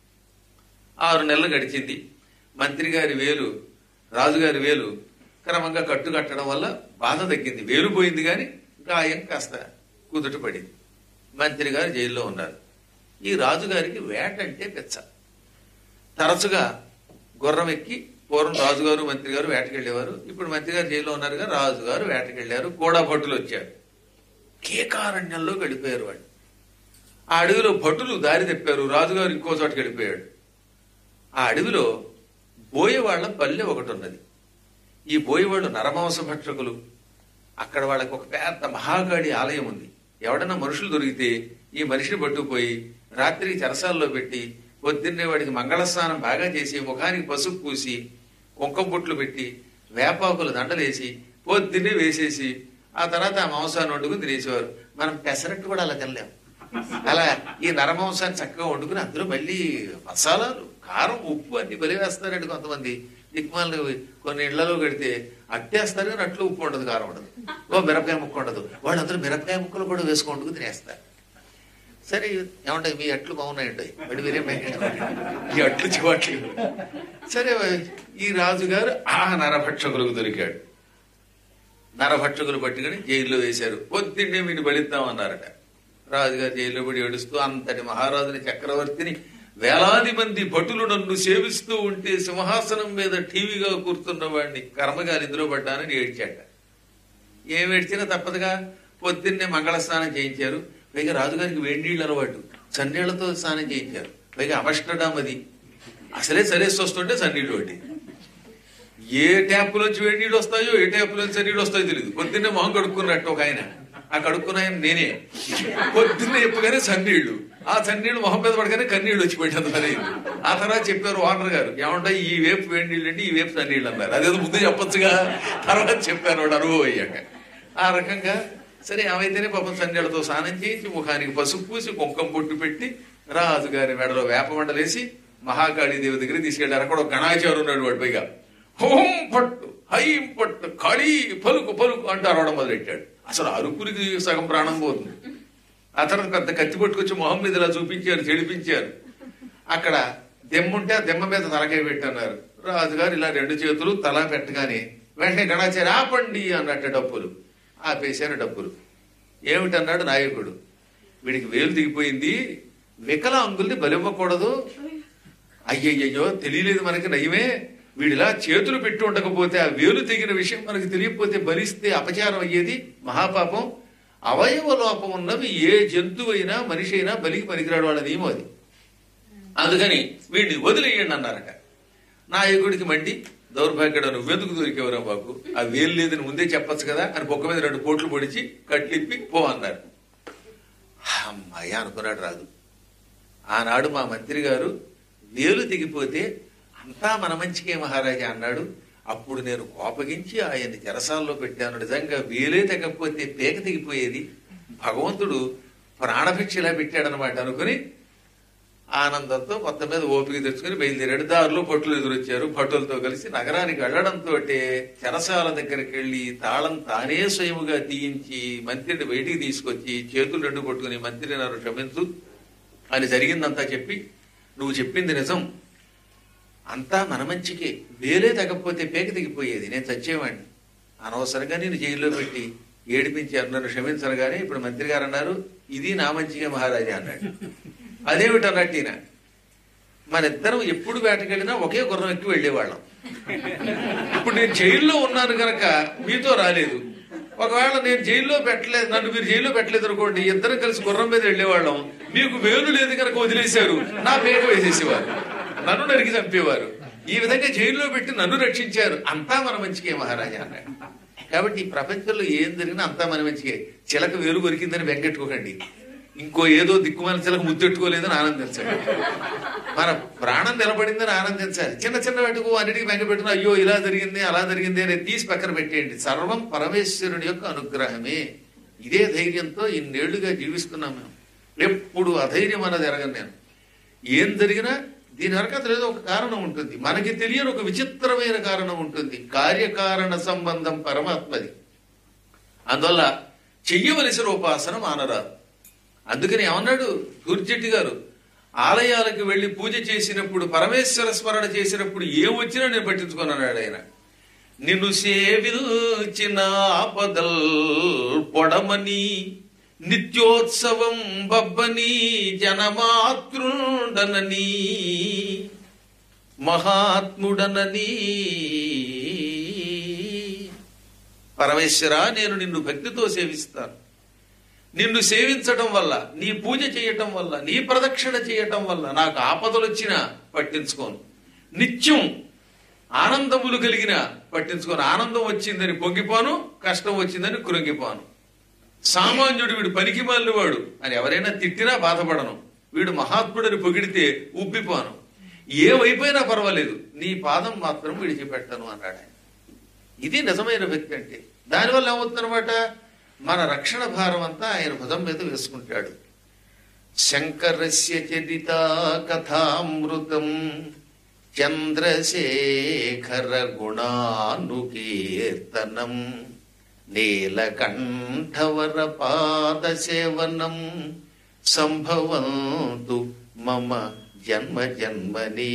ఆరు నెలలు గడిచింది మంత్రి గారి వేలు రాజుగారి వేలు క్రమంగా కట్టు కట్టడం వల్ల బాధ తగ్గింది వేలు పోయింది కానీ గాయం కాస్త కుదుట పడింది మంత్రి గారు జైల్లో ఉన్నారు ఈ రాజుగారికి వేట అంటే పెచ్చ తరచుగా గుర్రం ఎక్కి పూర్వం రాజుగారు మంత్రి గారు వేటకెళ్ళేవారు ఇప్పుడు మంత్రి గారు జైల్లో ఉన్నారుగా రాజుగారు వేటకెళ్ళారు కూడా భటులు వచ్చారు కేకారణ్యంలో గడిపోయారు వాళ్ళు ఆ అడవిలో భటులు దారి తెప్పారు రాజుగారు ఇంకో చోటకి వెళ్ళిపోయాడు ఆ అడవిలో బోయవాళ్ల పల్లె ఒకటి ఉన్నది ఈ బోయవాళ్ళు నరమాంస భక్షకులు అక్కడ వాళ్ళకి ఒక పెద్ద మహాగాడి ఆలయం ఉంది ఎవడన్నా మనుషులు దొరికితే ఈ మనిషిని పట్టుకుపోయి రాత్రికి చెరసాల్లో పెట్టి పొద్దున్నే వాడికి మంగళస్నానం బాగా చేసి ముఖానికి పసుపు పూసి కుంకం బొట్లు పెట్టి వేపాకులు దండలేసి పొద్దున్నే వేసేసి ఆ తర్వాత ఆ మాంసాన్ని వండుకుని తినేసేవారు మనం పెసరట్టు కూడా అలా తినలేం అలా ఈ నరమాంసాన్ని చక్కగా వండుకుని అందులో మళ్ళీ మసాలాలు కారం ఉప్పు అన్ని బలి వేస్తారండి కొంతమంది దిక్మాలు కొన్ని ఇళ్లలో కడితే అట్టేస్తారు కానీ అట్లు ఉప్పు ఉండదు కారం ఉండదు ఓ మిరపకాయ ముక్క ఉండదు వాళ్ళందరూ మిరపకాయ ముక్కలు కూడా వేసుకుంటూ తినేస్తారు సరే ఏమంటాయి మీ అట్లు బాగున్నాయండి మళ్ళీ మీరే ఈ అట్లు చివట్లు సరే ఈ రాజుగారు ఆ నరభక్షకులకు దొరికాడు నరభక్షకులు పట్టుకుని జైల్లో వేశారు పొద్దున్నే వీడిని బలిద్దామన్నారట రాజుగారు జైల్లో పడి ఏడుస్తూ అంతటి మహారాజుని చక్రవర్తిని వేలాది మంది భటులు నన్ను సేవిస్తూ ఉంటే సింహాసనం మీద టీవీగా కూర్చున్న వాడిని కర్మగారి ఇందులో పడ్డానని ఏడ్చాట ఏం ఏడ్చినా తప్పదుగా పొద్దున్నే మంగళ స్నానం చేయించారు పైగా రాజుగారికి వేడి నీళ్ళు అలవాటు చన్నీళ్లతో స్నానం చేయించారు పైగా అవష్టడం అది అసలే సరేసి వస్తుంటే సన్నీళ్ళు ఒకటి ఏ ట్యాప్లోంచి వేడి నీళ్ళు వస్తాయో ఏ ట్యాప్లోంచి సన్నీళ్ళు వస్తాయో తెలియదు పొద్దున్నే మొహం కడుక్కున్నట్టు ఒక ఆయన ఆ కడుక్కున్న ఆయన నేనే పొద్దున్నే చెప్పగానే సన్నీళ్లు ఆ సన్నీళ్లు మొహం మీద పడగానే కన్నీళ్ళు వచ్చి పెట్టింది మరి ఆ తర్వాత చెప్పారు ఓనర్ గారు ఏమంటా ఈ వేపు వేడి నీళ్ళు అంటే ఈ వేపు సన్నీళ్ళు అన్నారు అదేదో ముందు చెప్పొచ్చుగా తర్వాత చెప్పారు వాడు అనుభవం అయ్యాక ఆ రకంగా సరే ఏమైతేనే పాపం సన్నీళ్లతో స్నానం చేసి ముఖానికి పసుపు పూసి కుంకం పొట్టు పెట్టి రాజుగారి మెడలో వేప మండలేసి మహాకాళీదేవి దగ్గర తీసుకెళ్లారు అక్కడ ఒక గణాచారు ఉన్నాడు వాడు పైగా హోం పట్టు హైం పట్టు కళీ పలుకు పలుకు అంటూ అరవడం మొదలెట్టాడు అసలు అరుపురికి సగం ప్రాణం పోతుంది ఆ తర్వాత పెద్ద కత్తి పట్టుకొచ్చి మొహం మీద ఇలా చూపించారు చెడిపించారు అక్కడ దెమ్ముంటే ఆ దెమ్మ మీద తలకాయ పెట్టన్నారు రాజుగారు ఇలా రెండు చేతులు తల పెట్టగానే వెంటనే గణాచారి ఆపండి అన్నట్టు డప్పులు ఆపేశారు డప్పులు ఏమిటన్నాడు నాయకుడు వీడికి వేలు దిగిపోయింది వికలాంగుల్ని బలివ్వకూడదు అయ్యయ్యో తెలియలేదు మనకి నయమే వీడిలా చేతులు పెట్టి ఉండకపోతే ఆ వేలు తెగిన విషయం మనకు తెలియకపోతే భరిస్తే అపచారం అయ్యేది మహాపాపం అవయవ లోపం ఉన్నవి ఏ జంతువైనా మనిషి అయినా బలికి పనికిరాడు వాళ్ళ నియమం అది అందుకని వీడిని వదిలేయండి అన్నారట నాయకుడికి మండి దౌర్భాగ్యుడు నువ్వెందుకు దొరికేవరా బాబు ఆ వేలు లేదని ముందే చెప్పొచ్చు కదా అని బొక్క మీద రెండు పోట్లు పొడిచి కట్లిప్పి పో అన్నారు అమ్మాయి అనుకున్నాడు రాదు ఆనాడు మా మంత్రి గారు వేలు తెగిపోతే అంతా మన మంచికే మహారాజా అన్నాడు అప్పుడు నేను కోపగించి ఆయన్ని చెరసాల్లో పెట్టాను నిజంగా వేలే తెగకపోతే పేక తెగిపోయేది భగవంతుడు ప్రాణభిక్ష ఇలా పెట్టాడనమాట అనుకుని ఆనందంతో మొత్తం మీద ఓపిక తెచ్చుకుని బయలుదేరాడు దారిలో భటులు ఎదురొచ్చారు భటులతో కలిసి నగరానికి వెళ్లడంతో చెరసాల దగ్గరికి వెళ్లి తాళం తానే స్వయముగా తీయించి మంత్రిని బయటికి తీసుకొచ్చి చేతులు రెండు పట్టుకుని మంత్రి నన్ను క్షమించు అని జరిగిందంతా చెప్పి నువ్వు చెప్పింది నిజం అంతా మన మంచికే వేలే తగ్గకపోతే పేక తెగిపోయేది నేను చచ్చేవాడిని అనవసరంగా నేను జైల్లో పెట్టి ఏడిపించారు నన్ను క్షమించరు కానీ ఇప్పుడు మంత్రి గారు అన్నారు ఇది నా మంచిగా మహారాజా అన్నాడు అదేమిటన్నట్టు ఈయన మన ఇద్దరం ఎప్పుడు వేటకెళ్ళినా ఒకే గుర్రం ఎక్కి వెళ్ళేవాళ్ళం ఇప్పుడు నేను జైల్లో ఉన్నాను గనక మీతో రాలేదు ఒకవేళ నేను జైల్లో పెట్టలేదు నన్ను మీరు జైల్లో పెట్టలేదు అనుకోండి ఇద్దరం కలిసి గుర్రం మీద వెళ్ళేవాళ్ళం మీకు వేలు లేదు కనుక వదిలేశారు నా పేక వేసేసేవారు నన్ను నరికి చంపేవారు ఈ విధంగా జైల్లో పెట్టి నన్ను రక్షించారు అంతా మన మంచికే మహారాజా అన్నాడు కాబట్టి ఈ ప్రపంచంలో ఏం జరిగినా అంతా మన మంచికే చిలక వేలు కొరికిందని వెంకెట్టుకోకండి ఇంకో ఏదో దిక్కుమాల చిలక ముద్దెట్టుకోలేదని ఆనందించండి మన ప్రాణం నిలబడిందని ఆనందించాలి చిన్న చిన్న వాటికి అన్నిటికీ వెంక పెట్టిన అయ్యో ఇలా జరిగింది అలా జరిగింది అనేది తీసి పక్కన పెట్టేయండి సర్వం పరమేశ్వరుడి యొక్క అనుగ్రహమే ఇదే ధైర్యంతో ఇన్నేళ్లుగా జీవిస్తున్నాం మేము ఎప్పుడు అధైర్యం అన్నది ఎరగను నేను ఏం జరిగినా దీని వెనక ఏదో ఒక కారణం ఉంటుంది మనకి తెలియని ఒక విచిత్రమైన కారణం ఉంటుంది కార్యకారణ సంబంధం పరమాత్మది అందువల్ల చెయ్యవలసిన ఉపాసన మానరాదు అందుకని ఏమన్నాడు గుర్జెట్టి గారు ఆలయాలకు వెళ్లి పూజ చేసినప్పుడు పరమేశ్వర స్మరణ చేసినప్పుడు ఏం వచ్చినా నేను పట్టించుకున్నాడు ఆయన నిన్ను సేవించిన ఆపదల్ పొడమని నిత్యోత్సవం బబ్బని జనమాతృండనని మహాత్ముడనని పరమేశ్వర నేను నిన్ను భక్తితో సేవిస్తాను నిన్ను సేవించటం వల్ల నీ పూజ చేయటం వల్ల నీ ప్రదక్షిణ చేయటం వల్ల నాకు ఆపదలు వచ్చినా పట్టించుకోను నిత్యం ఆనందములు కలిగిన పట్టించుకోను ఆనందం వచ్చిందని పొంగిపోను కష్టం వచ్చిందని కృంగిపోను సామాన్యుడు వీడు పనికి వాడు అని ఎవరైనా తిట్టినా బాధపడను వీడు మహాత్ముడిని పొగిడితే ఉబ్బిపోను ఏమైపోయినా పర్వాలేదు నీ పాదం మాత్రం విడిచిపెట్టను అన్నాడు ఆయన ఇది నిజమైన వ్యక్తి అంటే దానివల్ల ఏమవుతుందన్నమాట మన రక్షణ భారం అంతా ఆయన భుజం మీద వేసుకుంటాడు శంకరస్య చరిత కథామృతం చంద్రశేఖర గుణానుకీర్తనం నీలకంఠవర పాద సేవనం సంభవంతు మమ జన్మ జన్మనీ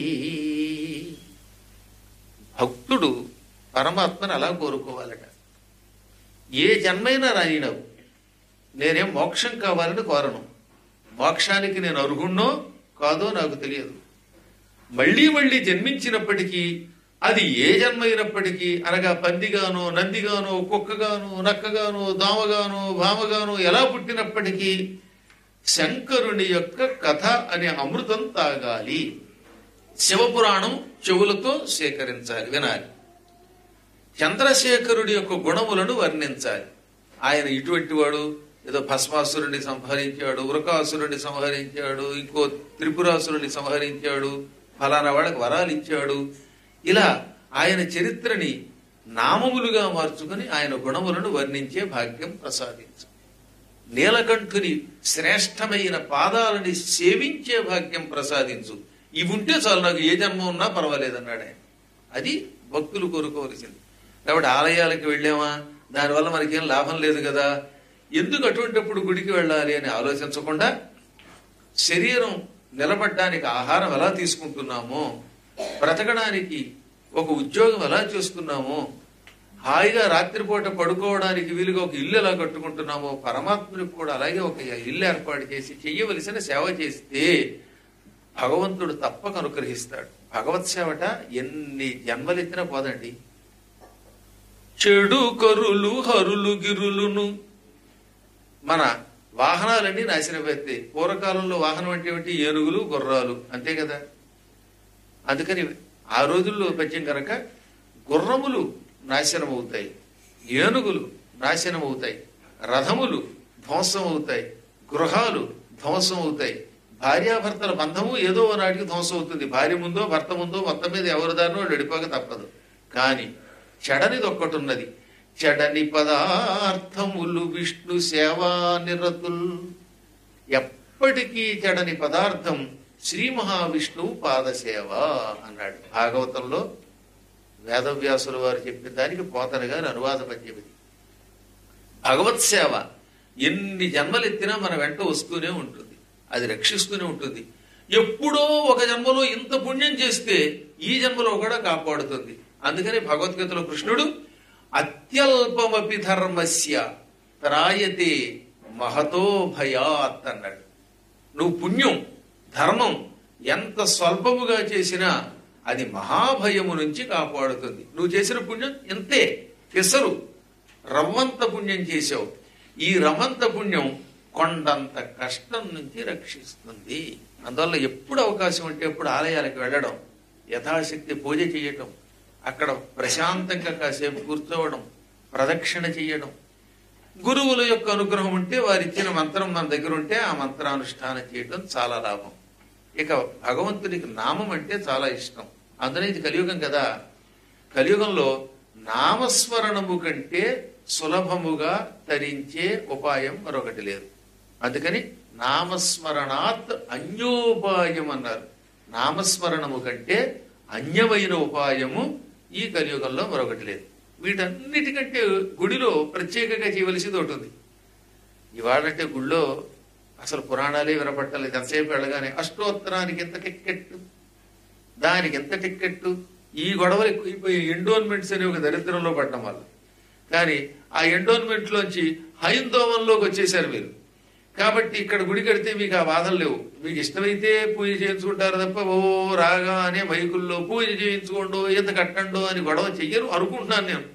భక్తుడు పరమాత్మను అలా కోరుకోవాలట ఏ జన్మైనా రానినవు నేనేం మోక్షం కావాలని కోరను మోక్షానికి నేను అర్హుణ్ణో కాదో నాకు తెలియదు మళ్ళీ మళ్ళీ జన్మించినప్పటికీ అది ఏ జన్మైనప్పటికీ అనగా పందిగానో నందిగానో కుక్కగానో నక్కగానో దోమగానో భామగానో ఎలా పుట్టినప్పటికీ శంకరుని యొక్క కథ అనే అమృతం తాగాలి శివపురాణం చెవులతో సేకరించాలి వినాలి చంద్రశేఖరుడి యొక్క గుణములను వర్ణించాలి ఆయన ఇటువంటి వాడు ఏదో భస్మాసురుడిని సంహరించాడు వృకాసురుడిని సంహరించాడు ఇంకో త్రిపురాసురుడిని సంహరించాడు ఫలానా వాళ్ళకి వరాలు ఇచ్చాడు ఇలా ఆయన చరిత్రని నామములుగా మార్చుకుని ఆయన గుణములను వర్ణించే భాగ్యం ప్రసాదించు నీలకంఠుని శ్రేష్టమైన పాదాలని సేవించే భాగ్యం ప్రసాదించు ఇవి ఉంటే చాలు నాకు ఏ జన్మ ఉన్నా పర్వాలేదన్నాడు ఆయన అది భక్తులు కోరుకోవలసింది కాబట్టి ఆలయాలకు వెళ్ళామా దానివల్ల మనకేం లాభం లేదు కదా ఎందుకు అటువంటిప్పుడు గుడికి వెళ్ళాలి అని ఆలోచించకుండా శరీరం నిలబడడానికి ఆహారం ఎలా తీసుకుంటున్నామో బ్రతకడానికి ఒక ఉద్యోగం ఎలా చేస్తున్నామో హాయిగా రాత్రిపూట పడుకోవడానికి వీలుగా ఒక ఇల్లు ఎలా కట్టుకుంటున్నామో పరమాత్మునికి కూడా అలాగే ఒక ఇల్లు ఏర్పాటు చేసి చెయ్యవలసిన సేవ చేస్తే భగవంతుడు తప్పక అనుగ్రహిస్తాడు భగవత్ సేవట ఎన్ని జన్మలెత్తినా పోదండి చెడు కరులు హరులు గిరులును మన వాహనాలన్నీ నాశనమైతే పూర్వకాలంలో వాహనం అంటే ఏమిటి ఏనుగులు గుర్రాలు అంతే కదా అందుకని ఆ రోజుల్లో పద్యం కనుక గుర్రములు నాశనం అవుతాయి ఏనుగులు నాశనం అవుతాయి రథములు ధ్వంసం అవుతాయి గృహాలు ధ్వంసం అవుతాయి భార్యాభర్తల బంధము ఏదో నాటికి ధ్వంసం అవుతుంది భార్య ముందో భర్త ముందో మొత్తం మీద ఎవరి దారినో వాళ్ళు వెళ్ళిపోక తప్పదు కానీ చెడనిది ఒక్కటి ఉన్నది చెడని పదార్థములు విష్ణు సేవా నిరతుల్ ఎప్పటికీ చెడని పదార్థం శ్రీ మహావిష్ణువు పాదసేవ అన్నాడు భాగవతంలో వేదవ్యాసుల వారు చెప్పిన దానికి పోతన గారు అనువాద పద్యమిది భగవత్ సేవ ఎన్ని జన్మలు ఎత్తినా మన వెంట వస్తూనే ఉంటుంది అది రక్షిస్తూనే ఉంటుంది ఎప్పుడో ఒక జన్మలో ఇంత పుణ్యం చేస్తే ఈ జన్మలో కూడా కాపాడుతుంది అందుకని భగవద్గీతలో కృష్ణుడు అత్యల్పమపి ధర్మస్య త్రాయతే మహతో భయాత్ అన్నాడు నువ్వు పుణ్యం ధర్మం ఎంత స్వల్పముగా చేసినా అది మహాభయము నుంచి కాపాడుతుంది నువ్వు చేసిన పుణ్యం ఎంతే పెసరు రవ్వంత పుణ్యం చేసావు ఈ రవ్వంత పుణ్యం కొండంత కష్టం నుంచి రక్షిస్తుంది అందువల్ల ఎప్పుడు అవకాశం ఉంటే ఎప్పుడు ఆలయాలకు వెళ్ళడం యథాశక్తి పూజ చేయటం అక్కడ ప్రశాంతంగా కాసేపు కూర్చోవడం ప్రదక్షిణ చేయడం గురువుల యొక్క అనుగ్రహం ఉంటే వారు ఇచ్చిన మంత్రం మన దగ్గర ఉంటే ఆ మంత్రానుష్ఠానం చేయడం చాలా లాభం ఇక భగవంతునికి నామం అంటే చాలా ఇష్టం అందులో ఇది కలియుగం కదా కలియుగంలో నామస్మరణము కంటే సులభముగా తరించే ఉపాయం మరొకటి లేదు అందుకని నామస్మరణాత్ అన్యోపాయం అన్నారు నామస్మరణము కంటే అన్యమైన ఉపాయము ఈ కలియుగంలో మరొకటి లేదు వీటన్నిటికంటే గుడిలో ప్రత్యేకంగా చేయవలసింది ఒకటి ఉంది ఇవాళంటే గుళ్ళో అసలు పురాణాలే వినపట్టలేదు ఎంతసేపు వెళ్ళగానే అష్టోత్తరానికి ఎంత టిక్కెట్టు దానికి ఎంత టిక్కెట్టు ఈ గొడవలు ఎక్కువైపోయి ఎండోన్మెంట్స్ అనే ఒక దరిద్రంలో పడడం వల్ల కానీ ఆ ఎండోన్మెంట్ లోంచి హైందోమంలోకి వచ్చేసారు మీరు కాబట్టి ఇక్కడ గుడి కడితే మీకు ఆ బాధలు లేవు మీకు ఇష్టమైతే పూజ చేయించుకుంటారు తప్ప ఓ రాగా అనే మైకుల్లో పూజ చేయించుకోండు ఎంత కట్టండు అని గొడవ చెయ్యరు అనుకుంటున్నాను నేను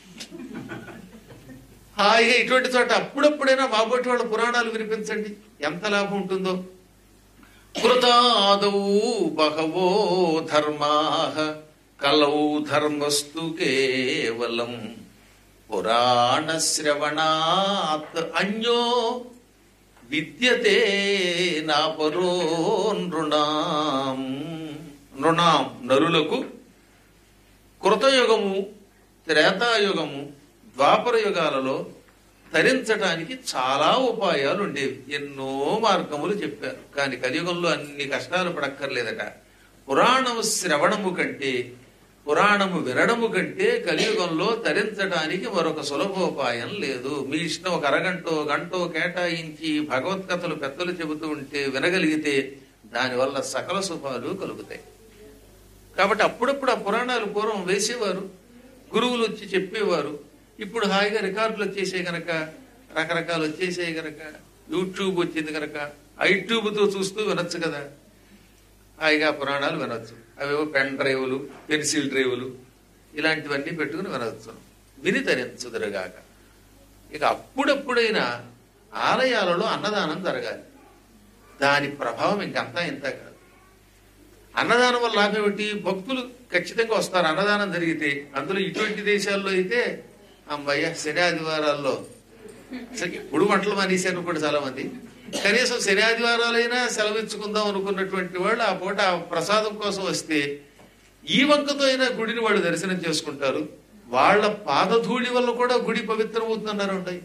హాయిగా ఇటువంటి చోట అప్పుడప్పుడైనా మాబోటి వాళ్ళ పురాణాలు వినిపించండి ఎంత లాభం ఉంటుందో కృతాదౌ బహవో ధర్మా కలౌ ధర్మస్తు కేవలం పురాణ శ్రవణాత్ అన్యో విద్యతే నాపరో నృణాం నృణాం నరులకు కృతయుగము త్రేతాయుగము ద్వాపర యుగాలలో తరించడానికి చాలా ఉపాయాలు ఉండేవి ఎన్నో మార్గములు చెప్పారు కానీ కలియుగంలో అన్ని కష్టాలు పడక్కర్లేదట పురాణము శ్రవణము కంటే పురాణము వినడము కంటే కలియుగంలో తరించడానికి మరొక సులభోపాయం లేదు మీ ఇష్టం ఒక అరగంటో గంటో కేటాయించి భగవత్కథలు పెద్దలు చెబుతూ ఉంటే వినగలిగితే దానివల్ల సకల శుభాలు కలుగుతాయి కాబట్టి అప్పుడప్పుడు ఆ పురాణాలు పూర్వం వేసేవారు గురువులు వచ్చి చెప్పేవారు ఇప్పుడు హాయిగా రికార్డులు వచ్చేసాయి గనక రకరకాలు వచ్చేసాయి గనక యూట్యూబ్ వచ్చింది గనక ఐట్యూబ్తో చూస్తూ వినొచ్చు కదా హాయిగా పురాణాలు వినొచ్చు అవేవో పెన్ డ్రైవులు పెన్సిల్ డ్రైవులు ఇలాంటివన్నీ పెట్టుకుని వినవచ్చు విని తరించుదురుగాక ఇక అప్పుడప్పుడైనా ఆలయాలలో అన్నదానం జరగాలి దాని ప్రభావం ఇంకంతా ఇంత కాదు అన్నదానం వల్ల లాభం ఏమిటి భక్తులు ఖచ్చితంగా వస్తారు అన్నదానం జరిగితే అందులో ఇటువంటి దేశాల్లో అయితే అమ్మయ్య శని ఆదివారాల్లో అసలు ఎప్పుడు వంటలు మానేశారు కూడా చాలా మంది కనీసం శని ఆదివారాలైనా సెలవిచ్చుకుందాం అనుకున్నటువంటి వాళ్ళు ఆ పూట ఆ ప్రసాదం కోసం వస్తే ఈ వంకతో అయినా గుడిని వాళ్ళు దర్శనం చేసుకుంటారు వాళ్ళ పాదధూళి వల్ల కూడా గుడి పవిత్రమవుతుందన్నారు ఉంటాయి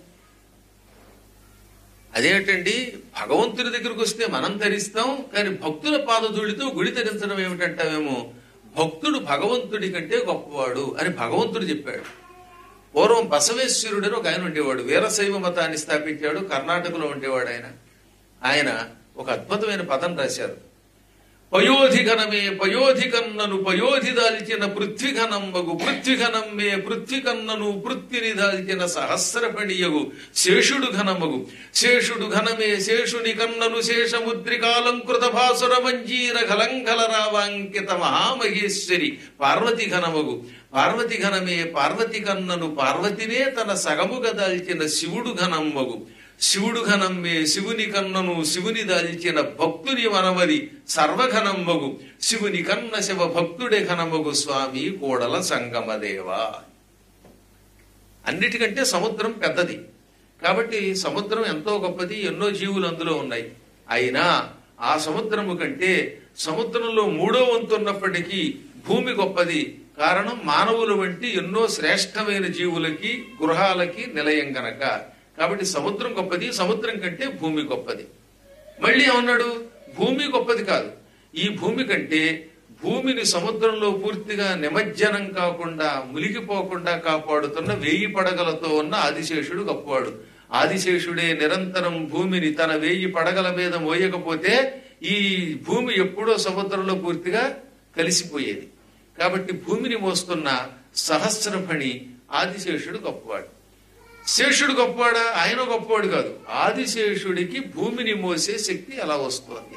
అదేంటండి భగవంతుని దగ్గరికి వస్తే మనం ధరిస్తాం కానీ భక్తుల పాదధూళితో గుడి ధరించడం ఏమిటంటావేమో భక్తుడు భగవంతుడి కంటే గొప్పవాడు అని భగవంతుడు చెప్పాడు పూర్వం బసవేశ్వరుడు అని ఒక ఆయన ఉండేవాడు వీరశైవ మతాన్ని స్థాపించాడు కర్ణాటకలో ఉండేవాడు ఆయన ఆయన ఒక అద్భుతమైన పదం రాశారు పయోధిఘనమే పయోధికన్నను పయోధి దాల్చిన పృథ్వీఘనంబగు పృథ్వీఘనం మే పృథ్వీకన్నను పృథ్విని దాల్చిన సహస్రపణియగు శేషుడు ఘనమగు శేషుడు ఘనమే శేషుని కన్నను శేషముద్రికాలంకృత భాసుర మంజీర ఘలంఘల రావాంకిత మహామహేశ్వరి పార్వతి ఘనమగు పార్వతి ఘనమే పార్వతి కన్నను పార్వతినే తన సగముగా దాల్చిన శివుడు ఘనమ్మగు శివుడు ఘనమ్మే శివుని కన్నను శివుని దాల్చిన భక్తుని వనమది సర్వఘనమ్మగు శివుని కన్న శివ భక్తుడే ఘనమగు స్వామి కోడల సంగమదేవా అన్నిటికంటే సముద్రం పెద్దది కాబట్టి సముద్రం ఎంతో గొప్పది ఎన్నో జీవులు అందులో ఉన్నాయి అయినా ఆ సముద్రము కంటే సముద్రంలో మూడో వంతు ఉన్నప్పటికీ భూమి గొప్పది కారణం మానవుల వంటి ఎన్నో శ్రేష్టమైన జీవులకి గృహాలకి నిలయం గనక కాబట్టి సముద్రం గొప్పది సముద్రం కంటే భూమి గొప్పది మళ్ళీ ఏమన్నాడు భూమి గొప్పది కాదు ఈ భూమి కంటే భూమిని సముద్రంలో పూర్తిగా నిమజ్జనం కాకుండా మునిగిపోకుండా కాపాడుతున్న వేయి పడగలతో ఉన్న ఆదిశేషుడు గొప్పవాడు ఆదిశేషుడే నిరంతరం భూమిని తన వేయి పడగల మీద మోయకపోతే ఈ భూమి ఎప్పుడో సముద్రంలో పూర్తిగా కలిసిపోయేది కాబట్టి భూమిని మోస్తున్న సహస్రఫణి ఆదిశేషుడు గొప్పవాడు శేషుడు గొప్పవాడా ఆయన గొప్పవాడు కాదు ఆదిశేషుడికి భూమిని మోసే శక్తి అలా వస్తుంది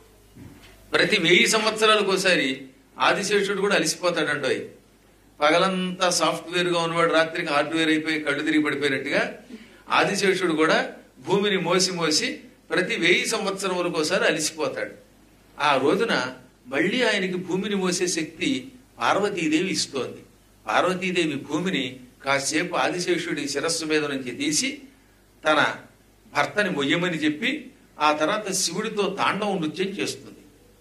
ప్రతి వెయ్యి సంవత్సరాలకు ఒకసారి ఆదిశేషుడు కూడా అలిసిపోతాడండోయ్ పగలంతా సాఫ్ట్వేర్ గా ఉన్నవాడు రాత్రికి హార్డ్వేర్ అయిపోయి కళ్ళు తిరిగి పడిపోయినట్టుగా ఆదిశేషుడు కూడా భూమిని మోసి మోసి ప్రతి వెయ్యి సంవత్సరములకు ఒకసారి అలిసిపోతాడు ఆ రోజున మళ్ళీ ఆయనకి భూమిని మోసే శక్తి పార్వతీదేవి ఇస్తోంది పార్వతీదేవి భూమిని కాసేపు ఆదిశేషుడి శిరస్సు మీద నుంచి తీసి తన భర్తని మొయ్యమని చెప్పి ఆ తర్వాత శివుడితో తాండవం నృత్యం చేస్తుంది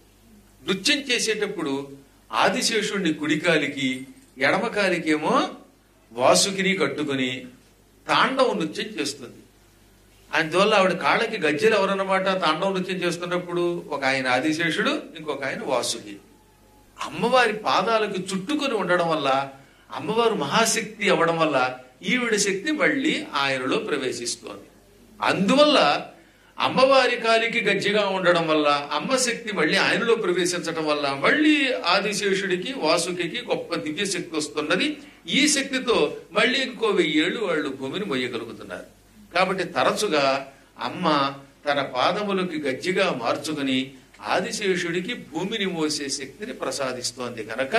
నృత్యం చేసేటప్పుడు ఆదిశేషుడిని కుడికాలికి ఎడమకాలికేమో వాసుకిని కట్టుకుని తాండవ నృత్యం చేస్తుంది అందువల్ల ఆవిడ కాళ్ళకి గజ్జెలు ఎవరన్నమాట తాండవ నృత్యం చేస్తున్నప్పుడు ఒక ఆయన ఆదిశేషుడు ఇంకొక ఆయన వాసుకి అమ్మవారి పాదాలకు చుట్టుకొని ఉండడం వల్ల అమ్మవారు మహాశక్తి అవ్వడం వల్ల ఈవిడ శక్తి మళ్ళీ ఆయనలో ప్రవేశిస్తోంది అందువల్ల అమ్మవారి కాలికి గజ్జిగా ఉండడం వల్ల అమ్మ శక్తి మళ్ళీ ఆయనలో ప్రవేశించడం వల్ల మళ్ళీ ఆదిశేషుడికి వాసుకి గొప్ప దివ్య శక్తి వస్తున్నది ఈ శక్తితో మళ్ళీ ఇంకో వెయ్యేళ్ళు వాళ్ళు భూమిని మొయ్యగలుగుతున్నారు కాబట్టి తరచుగా అమ్మ తన పాదములకి గజ్జిగా మార్చుకుని ఆదిశేషుడికి భూమిని మోసే శక్తిని ప్రసాదిస్తోంది కనుక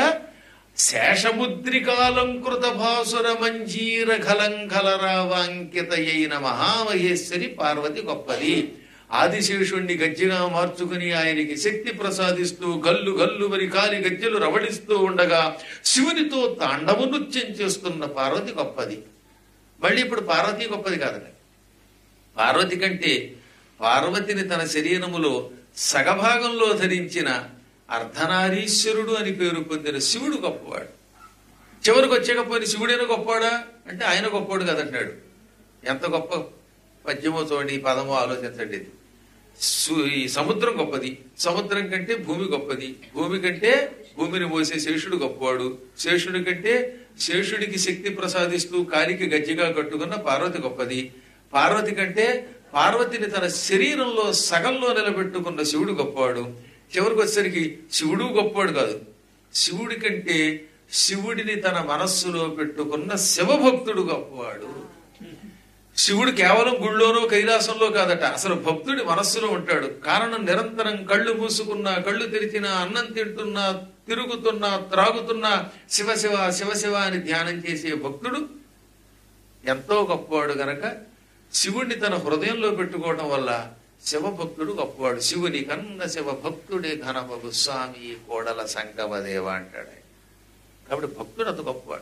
శేషముద్రికాలంకృత భాసుర మంజీర ఖలంఖలరావాంకిత అయిన మహామహేశ్వరి పార్వతి గొప్పది ఆదిశేషుణ్ణి గజ్జిగా మార్చుకుని ఆయనకి శక్తి ప్రసాదిస్తూ గల్లు గల్లు మరి కాలి గజ్జెలు రవడిస్తూ ఉండగా శివునితో తాండవ నృత్యం చేస్తున్న పార్వతి గొప్పది మళ్ళీ ఇప్పుడు పార్వతి గొప్పది కాదట పార్వతి కంటే పార్వతిని తన శరీరములో సగభాగంలో ధరించిన అర్ధనారీశ్వరుడు అని పేరు పొందిన శివుడు గొప్పవాడు చివరికి వచ్చేకపోయిన శివుడైనా గొప్పవాడా అంటే ఆయన గొప్పవాడు కదంటాడు ఎంత గొప్ప పద్యమో చూడండి ఈ పదమో ఆలోచించండి ఇది సు- ఈ సముద్రం గొప్పది సముద్రం కంటే భూమి గొప్పది భూమి కంటే భూమిని మోసే శేషుడు గొప్పవాడు శేషుడి కంటే శేషుడికి శక్తి ప్రసాదిస్తూ కాలికి గజ్జిగా కట్టుకున్న పార్వతి గొప్పది పార్వతి కంటే పార్వతిని తన శరీరంలో సగంలో నిలబెట్టుకున్న శివుడు గొప్పవాడు చివరికి వచ్చేసరికి శివుడు గొప్పవాడు కాదు శివుడి కంటే శివుడిని తన మనస్సులో పెట్టుకున్న శివభక్తుడు గొప్పవాడు శివుడు కేవలం గుళ్ళోనో కైలాసంలో కాదట అసలు భక్తుడి మనస్సులో ఉంటాడు కారణం నిరంతరం కళ్ళు మూసుకున్నా కళ్ళు తెరిచినా అన్నం తింటున్నా తిరుగుతున్నా త్రాగుతున్నా శివ శివ శివ శివ అని ధ్యానం చేసే భక్తుడు ఎంతో గొప్పవాడు గనక శివుణ్ణి తన హృదయంలో పెట్టుకోవడం వల్ల శివభక్తుడు గొప్పవాడు శివుని కన్న శివ భక్తుడే ఘనమగు స్వామి కోడల సంగమదేవ అంటాడు ఆయన. కాబట్టి భక్తుడు అంత గొప్పవాడు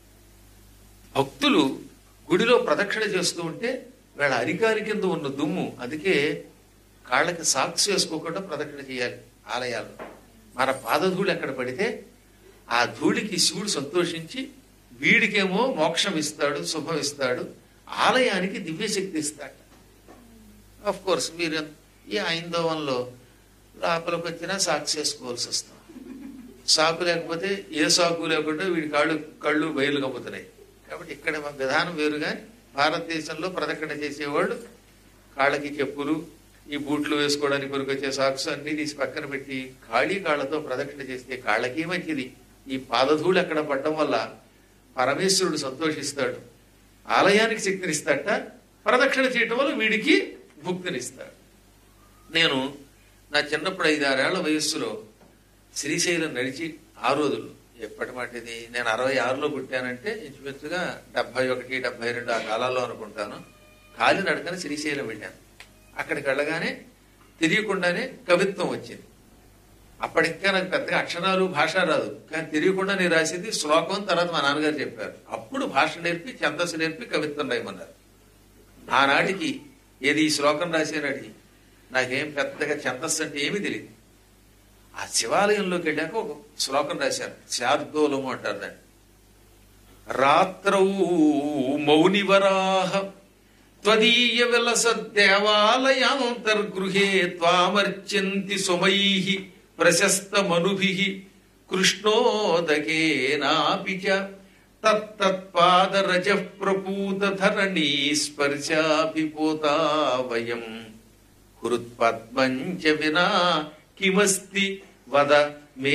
భక్తులు గుడిలో ప్రదక్షిణ చేస్తూ ఉంటే వీళ్ళ అరికారి కింద ఉన్న దుమ్ము అందుకే కాళ్ళకి సాక్స్ వేసుకోకుండా ప్రదక్షిణ చేయాలి ఆలయాల్లో మన పాదధూళి ఎక్కడ పడితే ఆ ధూళికి శివుడు సంతోషించి వీడికేమో మోక్షం ఇస్తాడు శుభం ఇస్తాడు ఆలయానికి దివ్యశక్తి ఇస్తాడు ఆఫ్ కోర్స్ మీరు ఈ ఐందవంలో లోపలికి వచ్చినా సాక్స్ వేసుకోవాల్సి వస్తాం సాకు లేకపోతే ఏ సాకు లేకుండా వీడి కాళ్ళు కళ్ళు బయలు కమ్ముతున్నాయి కాబట్టి ఇక్కడ మన విధానం వేరు కానీ భారతదేశంలో ప్రదక్షిణ చేసేవాళ్ళు కాళ్ళకి చెప్పులు ఈ బూట్లు వేసుకోవడానికి కొనుకొచ్చే సాక్స్ అన్ని తీసి పక్కన పెట్టి ఖాళీ కాళ్ళతో ప్రదక్షిణ చేస్తే కాళ్ళకి మంచిది ఈ పాదధూళి అక్కడ పడడం వల్ల పరమేశ్వరుడు సంతోషిస్తాడు ఆలయానికి శక్తినిస్తాడట ప్రదక్షిణ చేయటం వల్ల వీడికి భుక్తినిస్తాడు నేను నా చిన్నప్పుడు ఐదారేళ్ల వయస్సులో శ్రీశైలం నడిచి ఆ రోజులు ఎప్పటి మాట ఇది నేను అరవై ఆరులో పుట్టానంటే ఇంచుమించుగా డెబ్బై ఒకటి డెబ్బై రెండు ఆ కాలాల్లో అనుకుంటాను కాలి నడకని శ్రీశైలం వెళ్ళాను అక్కడికి వెళ్ళగానే తెలియకుండానే కవిత్వం వచ్చింది అప్పటికే నాకు పెద్దగా అక్షరాలు భాష రాదు కానీ తెలియకుండా నేను రాసింది శ్లోకం తర్వాత మా నాన్నగారు చెప్పారు అప్పుడు భాష నేర్పి ఛందస్సు నేర్పి కవిత్వం రాయమన్నారు ఆనాటికి ఏది ఈ శ్లోకం రాసేనాడికి నాకేం పెద్దగా ఛందస్సు అంటే ఏమీ తెలియదు ఆ శివాలయంలోకి వెళ్ళాక ఒక శ్లోకం రాశారు శార్దూలము అంటారు దాన్ని రాత్రౌ మౌనివరాహ త్వదీయ విలస దేవాలయాంతర్గృహే త్వామర్చంతి సుమైః ప్రశస్త మనుభిః కృష్ణోదకేనాపి చ తత్తత్పాదరజ ప్రపూత ధరణీ స్పర్శాభిపోతా వయం హృత్పద్మం చ వినా కిమస్తి వద మే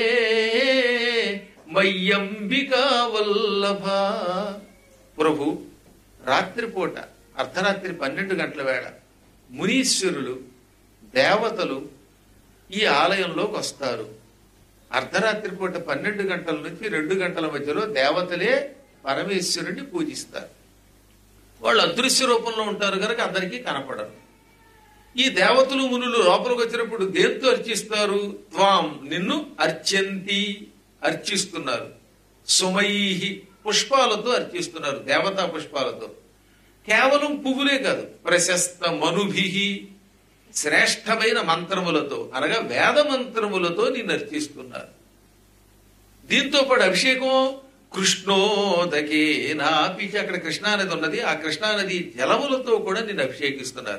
మయ్యంబికా వల్లభ ప్రభు రాత్రిపూట అర్ధరాత్రి పన్నెండు గంటల వేళ మునీశ్వరులు దేవతలు ఈ ఆలయంలోకి వస్తారు అర్ధరాత్రి పూట పన్నెండు గంటల నుంచి రెండు గంటల మధ్యలో దేవతలే పరమేశ్వరుని పూజిస్తారు వాళ్ళు అదృశ్య రూపంలో ఉంటారు కనుక అందరికీ కనపడరు ఈ దేవతలు మునులు లోపలికి వచ్చినప్పుడు దేంతో అర్చిస్తారు త్వాం నిన్ను అర్చంతి అర్చిస్తున్నారు సుమయి పుష్పాలతో అర్చిస్తున్నారు దేవతా పుష్పాలతో కేవలం పువ్వులే కాదు ప్రశస్త మనుభి శ్రేష్టమైన మంత్రములతో అనగా వేద మంత్రములతో నిన్ను అర్చిస్తున్నారు దీంతో పాటు అభిషేకం కృష్ణోదకే నాపి అక్కడ కృష్ణానది ఉన్నది ఆ కృష్ణానది జలములతో కూడా నిన్ను అభిషేకిస్తున్నారు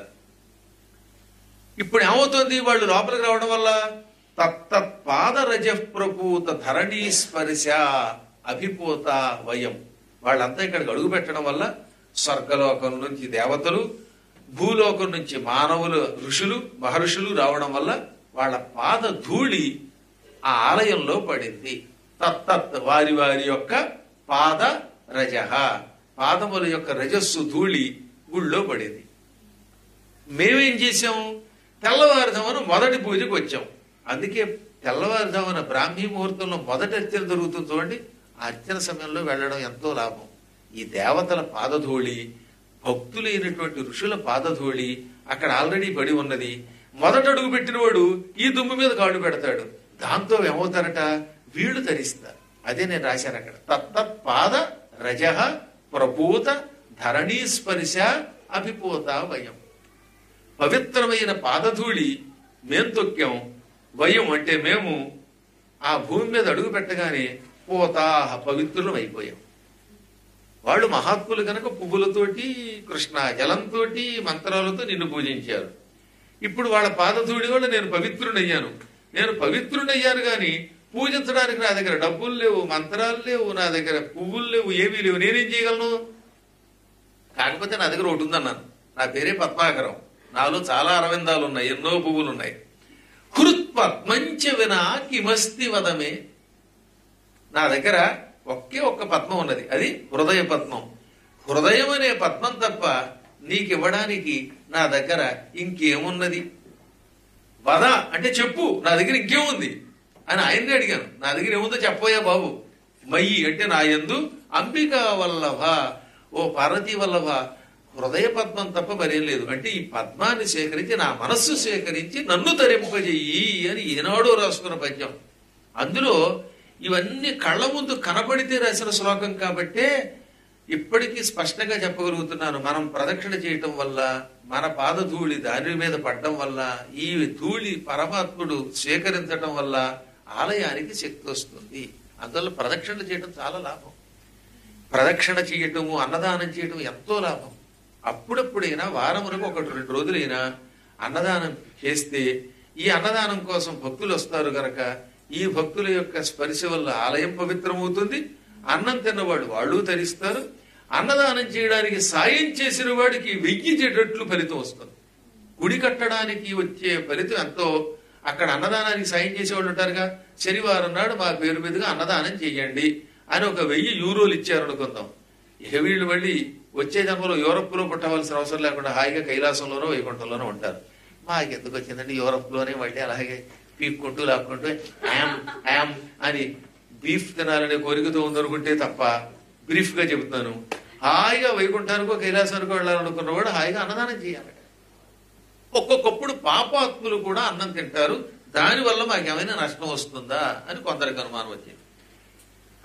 ఇప్పుడు ఏమవుతుంది వాళ్ళు లోపలికి రావడం వల్ల తత్తత్ పాదరజ ప్రపూత ధరణీ స్పర్శ అభిపోత వయం వాళ్ళంతా ఇక్కడికి అడుగు పెట్టడం వల్ల స్వర్గలోకం నుంచి దేవతలు భూలోకం నుంచి మానవులు ఋషులు మహర్షులు రావడం వల్ల వాళ్ళ పాద ధూళి ఆ ఆలయంలో పడింది తత్తత్ వారి వారి యొక్క పాద రజ పాదముల యొక్క రజస్సు ధూళి గుళ్ళో పడింది మేమేం చేసాం తెల్లవారుజామున మొదటి పూజకు వచ్చాం అందుకే తెల్లవారుజామున బ్రాహ్మీ ముహూర్తంలో మొదటి అర్చన జరుగుతుంది చూడండి ఆ అర్చన సమయంలో వెళ్ళడం ఎంతో లాభం ఈ దేవతల పాదధూళి భక్తులైనటువంటి ఋషుల పాదధూళి అక్కడ ఆల్రెడీ పడి ఉన్నది మొదట అడుగు పెట్టినవాడు ఈ దుమ్ము మీద కాడు పెడతాడు దాంతో ఏమవుతారట వీళ్ళు తరిస్తారు అదే నేను రాశాను అక్కడ తత్తత్ పాద రజ ప్రపూత ధరణీ స్పర్శ అభిపోత వయం పవిత్రమైన పాదధూళి మేం తొక్కాం వయం అంటే మేము ఆ భూమి మీద అడుగు పెట్టగానే పోతాహ పవిత్రులం అయిపోయాం వాళ్ళు మహాత్ములు కనుక పువ్వులతోటి కృష్ణ జలంతో మంత్రాలతో నిన్ను పూజించారు ఇప్పుడు వాళ్ళ పాదధూడి వల్ల నేను పవిత్రుడయ్యాను నేను పవిత్రుడయ్యాను కానీ పూజించడానికి నా దగ్గర డబ్బులు లేవు మంత్రాలు లేవు నా దగ్గర పువ్వులు లేవు ఏమీ లేవు నేనేం చేయగలను కాకపోతే నా దగ్గర ఒకటి ఉందన్నాను నా పేరే పద్మాకరం నాలో చాలా అరవిందాలు ఉన్నాయి ఎన్నో పువ్వులు ఉన్నాయి హృత్పద్మంచ వినా కిమస్తి వదమే నా దగ్గర ఒకే ఒక్క పద్మం ఉన్నది అది హృదయ పద్మం హృదయం అనే పద్మం తప్ప నీకు ఇవ్వడానికి నా దగ్గర ఇంకేమున్నది వద అంటే చెప్పు నా దగ్గర ఇంకేముంది అని ఆయన్ని అడిగాను నా దగ్గర ఏముందో చెప్పోయా బాబు మయ్యి అంటే నా యందు అంబిక వల్లభ ఓ పార్వతీ వల్లభ హృదయ పద్మం తప్ప మరేం లేదు అంటే ఈ పద్మాన్ని సేకరించి నా మనస్సు సేకరించి నన్ను తరింపజెయ్యి అని ఏనాడో రాసుకున్న పద్యం అందులో ఇవన్నీ కళ్ళ ముందు కనబడితే రాసిన శ్లోకం కాబట్టే ఇప్పటికీ స్పష్టంగా చెప్పగలుగుతున్నాను మనం ప్రదక్షిణ చేయటం వల్ల మన పాదధూళి దాని మీద పడడం వల్ల ఈ ధూళి పరమాత్ముడు స్వీకరించడం వల్ల ఆలయానికి శక్తి వస్తుంది అందువల్ల ప్రదక్షిణ చేయటం చాలా లాభం ప్రదక్షిణ చేయటము అన్నదానం చేయటం ఎంతో లాభం అప్పుడప్పుడైనా వారములకు ఒకటి రెండు రోజులైనా అన్నదానం చేస్తే ఈ అన్నదానం కోసం భక్తులు వస్తారు గనక ఈ భక్తుల యొక్క స్పర్శ వల్ల ఆలయం పవిత్రమవుతుంది అన్నం తిన్నవాడు వాళ్ళు తరిస్తారు అన్నదానం చేయడానికి సాయం చేసిన వాడికి వెయ్యి చెటట్లు ఫలితం వస్తుంది గుడి కట్టడానికి వచ్చే ఫలితం ఎంతో అక్కడ అన్నదానానికి సాయం చేసేవాళ్ళు ఉంటారుగా శనివారం నాడు మా పేరు మీదుగా అన్నదానం చేయండి అని ఒక వెయ్యి యూరోలు ఇచ్చారు అనుకుందాం ఇక వీళ్ళు మళ్ళీ వచ్చే జన్మలో యూరప్ లో పుట్టవలసిన అవసరం లేకుండా హాయిగా కైలాసంలోనో వైకుంఠంలోనో ఉంటారు మాకు ఎందుకు వచ్చిందండి యూరప్ లోనే మళ్ళీ అలాగే పీక్కుంటూ లాక్కుంటూ యామ్ యామ్ అని బీఫ్ తినాలనే కోరికతో ఉందనుకుంటే తప్ప బ్రీఫ్ గా చెబుతున్నాను హాయిగా వైకుంఠానికో కైలాసానికో వెళ్ళాలనుకున్న వాడు హాయిగా అన్నదానం చేయాలి ఒక్కొక్కప్పుడు పాపాత్ములు కూడా అన్నం తింటారు దానివల్ల మాకేమైనా నష్టం వస్తుందా అని కొందరికి అనుమానం వచ్చింది